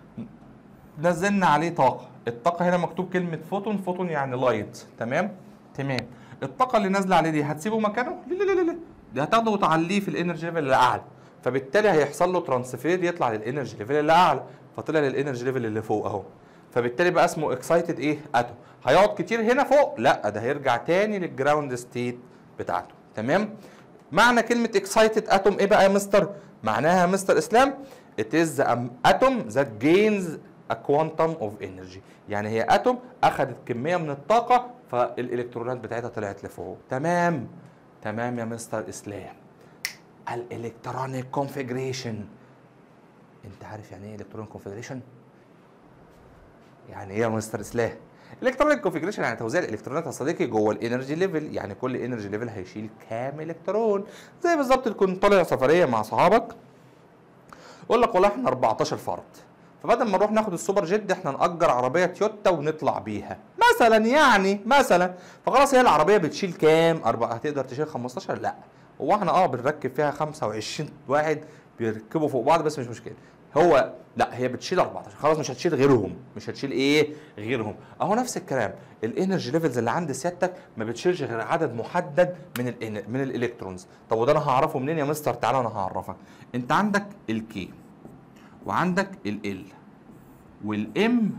نزلنا عليه طاقه الطاقه هنا مكتوب كلمه فوتون فوتون يعني لايت تمام تمام الطاقه اللي نازله عليه دي هتسيبه مكانه لا لا لا لا دي هتاخده وتعليه في الانرجي ليفل الاعلى فبالتالي هيحصل له ترانسفير يطلع للانرجي ليفل اللي اعلى فطلع للانرجي ليفل اللي فوق اهو فبالتالي بقى اسمه اكسايتد ايه اتوم هيقعد كتير هنا فوق لا ده هيرجع تاني للجراوند ستيت بتاعته تمام معنى كلمه اكسايتد اتوم ايه بقى يا مستر معناها يا مستر اسلام it is the atom that gains a quantum of energy يعني هي اتوم اخذت كميه من الطاقه فالالكترونات بتاعتها طلعت لفوق تمام تمام يا مستر اسلام الالكترونيك كونفيجريشن انت عارف يعني ايه الكترونيك كونفيجريشن يعني ايه يا مستر اسلام الكترونيك كونفيجريشن يعني توزيع الالكترونات يا صديقي جوه الانرجي ليفل يعني كل انرجي ليفل هيشيل كام الكترون زي بالظبط تكون طالع سفريه مع صحابك يقول لك والله احنا 14 فرد فبدل ما نروح ناخد السوبر جيت احنا نأجر عربيه تويوتا ونطلع بيها مثلا يعني مثلا فخلاص هي العربيه بتشيل كام أربعة هتقدر تشيل 15 لا هو احنا اه بنركب فيها 25 واحد بيركبوا فوق بعض بس مش مشكله هو لا هي بتشيل 14 خلاص مش هتشيل غيرهم مش هتشيل ايه غيرهم اهو نفس الكلام الانرجي ليفلز اللي عند سيادتك ما بتشيلش غير عدد محدد من ال من الالكترونز طب وده انا هعرفه منين يا مستر تعالى انا هعرفك انت عندك الكي وعندك ال والام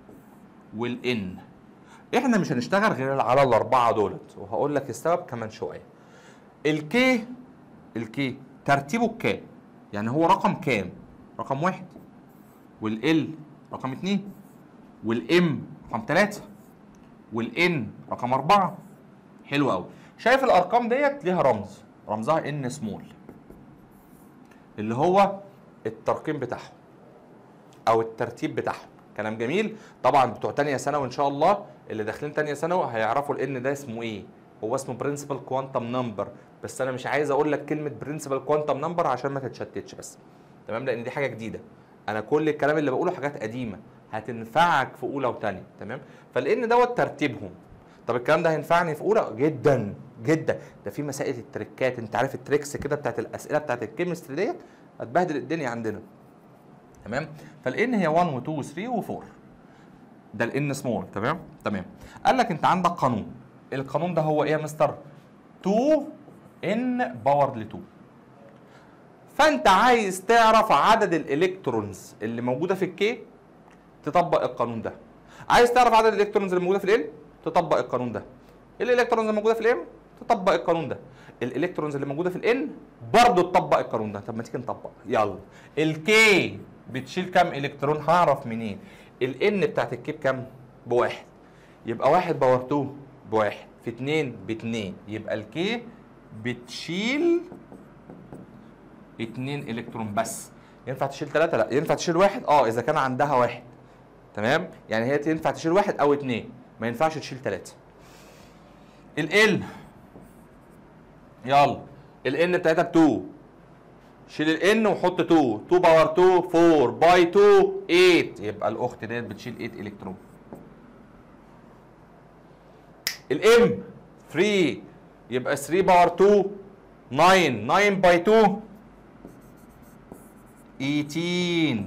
والان احنا مش هنشتغل غير على الاربعه دولت وهقول لك السبب كمان شويه الكي الكي ترتيبه كام يعني هو رقم كام رقم واحد والال رقم اتنين والام رقم تلاتة والان رقم أربعة حلو قوي شايف الارقام ديت ليها رمز رمزها ان سمول اللي هو الترقيم بتاعهم او الترتيب بتاعهم كلام جميل طبعا بتوع تانية ثانوي ان شاء الله اللي داخلين تانية ثانوي هيعرفوا الان ده اسمه ايه هو اسمه برنسبل كوانتم نمبر بس انا مش عايز اقول لك كلمه برنسبل كوانتم نمبر عشان ما تتشتتش بس تمام لان دي حاجه جديده انا كل الكلام اللي بقوله حاجات قديمه هتنفعك في اولى وثانيه تمام فلان دوت ترتيبهم طب الكلام ده هينفعني في اولى جدا جدا ده في مسائل التريكات انت عارف التريكس كده بتاعت الاسئله بتاعت الكيمستري ديت هتبهدل الدنيا عندنا تمام فالان هي 1 و2 و3 و4 ده الان سمول تمام تمام قال لك انت عندك قانون القانون ده هو ايه يا مستر 2 ان باور ل 2 فانت عايز تعرف عدد الالكترونز اللي موجوده في الكي تطبق القانون ده عايز تعرف عدد الالكترونز اللي موجوده في ال تطبق القانون ده الالكترونز اللي موجوده في الام تطبق القانون ده الالكترونز اللي موجوده في الان برضه تطبق القانون ده طب ما تيجي نطبق يلا الكي بتشيل كام الكترون هعرف منين الان بتاعت الكي بكام بواحد يبقى واحد باور 2 بواحد في 2 باتنين يبقى الكي بتشيل 2 الكترون بس ينفع تشيل 3 لا ينفع تشيل واحد اه اذا كان عندها واحد تمام يعني هي ينفع تشيل واحد او اتنين ما ينفعش تشيل 3 ال يلا الان بتاعتها ب 2 شيل الان وحط 2 2 باور 2 4 باي 2 8 يبقى الاخت ديت بتشيل 8 الكترون الام 3 يبقى 3 باور 2 9 9 باي 2 18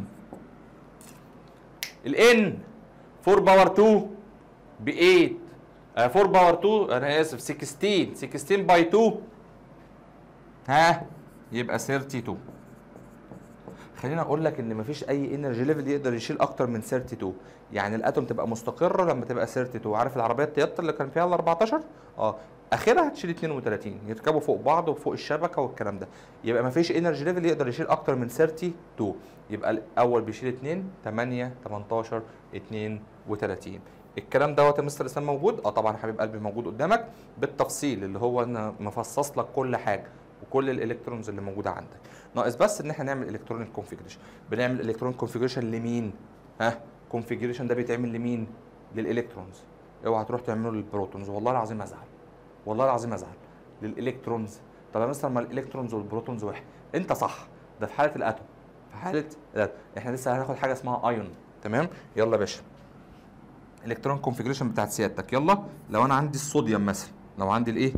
الان 4 باور 2 ب 8 آه 4 باور 2 انا اسف 16 16 باي 2 ها يبقى 32 خليني اقول لك ان مفيش اي انرجي ليفل يقدر يشيل اكتر من 32 يعني الاتوم تبقى مستقره لما تبقى 32 عارف العربيات تويوتا اللي كان فيها ال 14 اه اخرها هتشيل 32 يركبوا فوق بعض وفوق الشبكه والكلام ده يبقى مفيش انرجي ليفل يقدر يشيل اكتر من 32 يبقى الاول بيشيل 2 8 18 32 الكلام دوت يا مستر اسلام موجود اه طبعا حبيب قلبي موجود قدامك بالتفصيل اللي هو انا مفصص لك كل حاجه وكل الالكترونز اللي موجوده عندك ناقص بس ان احنا نعمل الكترونيك كونفيجريشن بنعمل الكترونيك كونفيجريشن لمين ها كونفيجريشن ده بيتعمل لمين للالكترونز اوعى تروح تعمله للبروتونز والله العظيم ازعل والله العظيم ازعل للالكترونز طب يا مستر ما الالكترونز والبروتونز واحد انت صح ده في حاله الاتوم في حاله الاتوم احنا لسه هناخد حاجه اسمها ايون تمام يلا يا باشا الكترون كونفيجريشن بتاعت سيادتك يلا لو انا عندي الصوديوم مثلا لو عندي الايه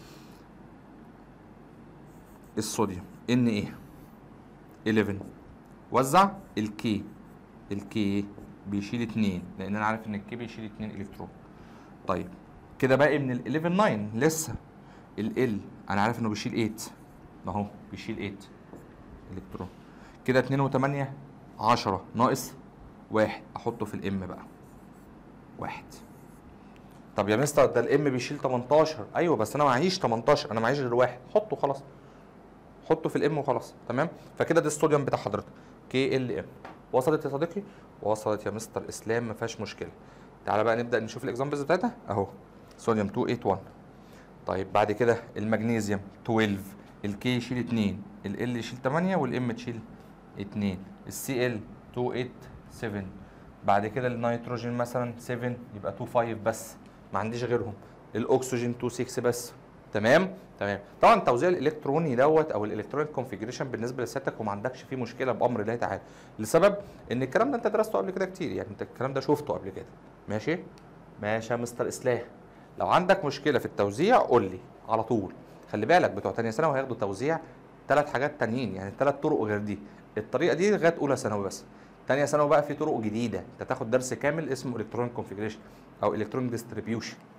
الصوديوم ان ايه 11 وزع الكي الكي بيشيل 2 لان انا عارف ان الكي بيشيل 2 الكترون طيب كده باقي من ال 11 9 لسه ال ال انا عارف انه بيشيل 8 اهو بيشيل 8 الكترون كده 2 و8 10 ناقص واحد احطه في الام بقى واحد طب يا مستر ده الام بيشيل 18 ايوه بس انا معيش 18 انا معيش غير واحد حطه خلاص حطه في الام وخلاص تمام فكده ده الصوديوم بتاع حضرتك كي ال ام وصلت يا صديقي وصلت يا مستر اسلام ما فيهاش مشكله تعالى بقى نبدا نشوف الاكزامبلز بتاعتها اهو صوديوم 281 طيب بعد كده المغنيسيوم 12 الكي يشيل 2 ال يشيل 8 والام تشيل 2 السي ال 287 بعد كده النيتروجين مثلا 7 يبقى 25 بس ما عنديش غيرهم الاكسجين 26 بس تمام تمام طبعا التوزيع الالكتروني دوت او الالكترونيك كونفيجريشن بالنسبه لسيادتك وما عندكش فيه مشكله بامر الله تعالى لسبب ان الكلام ده انت درسته قبل كده كتير يعني انت الكلام ده شفته قبل كده ماشي ماشي يا مستر اسلام لو عندك مشكله في التوزيع قول لي على طول خلي بالك بتوع تانية ثانوي هياخدوا توزيع ثلاث حاجات تانيين يعني ثلاث طرق غير دي الطريقه دي لغايه اولى ثانوي بس تانية ثانوي بقى في طرق جديده انت تاخد درس كامل اسمه الكترونيك كونفيجريشن او الكترونيك ديستريبيوشن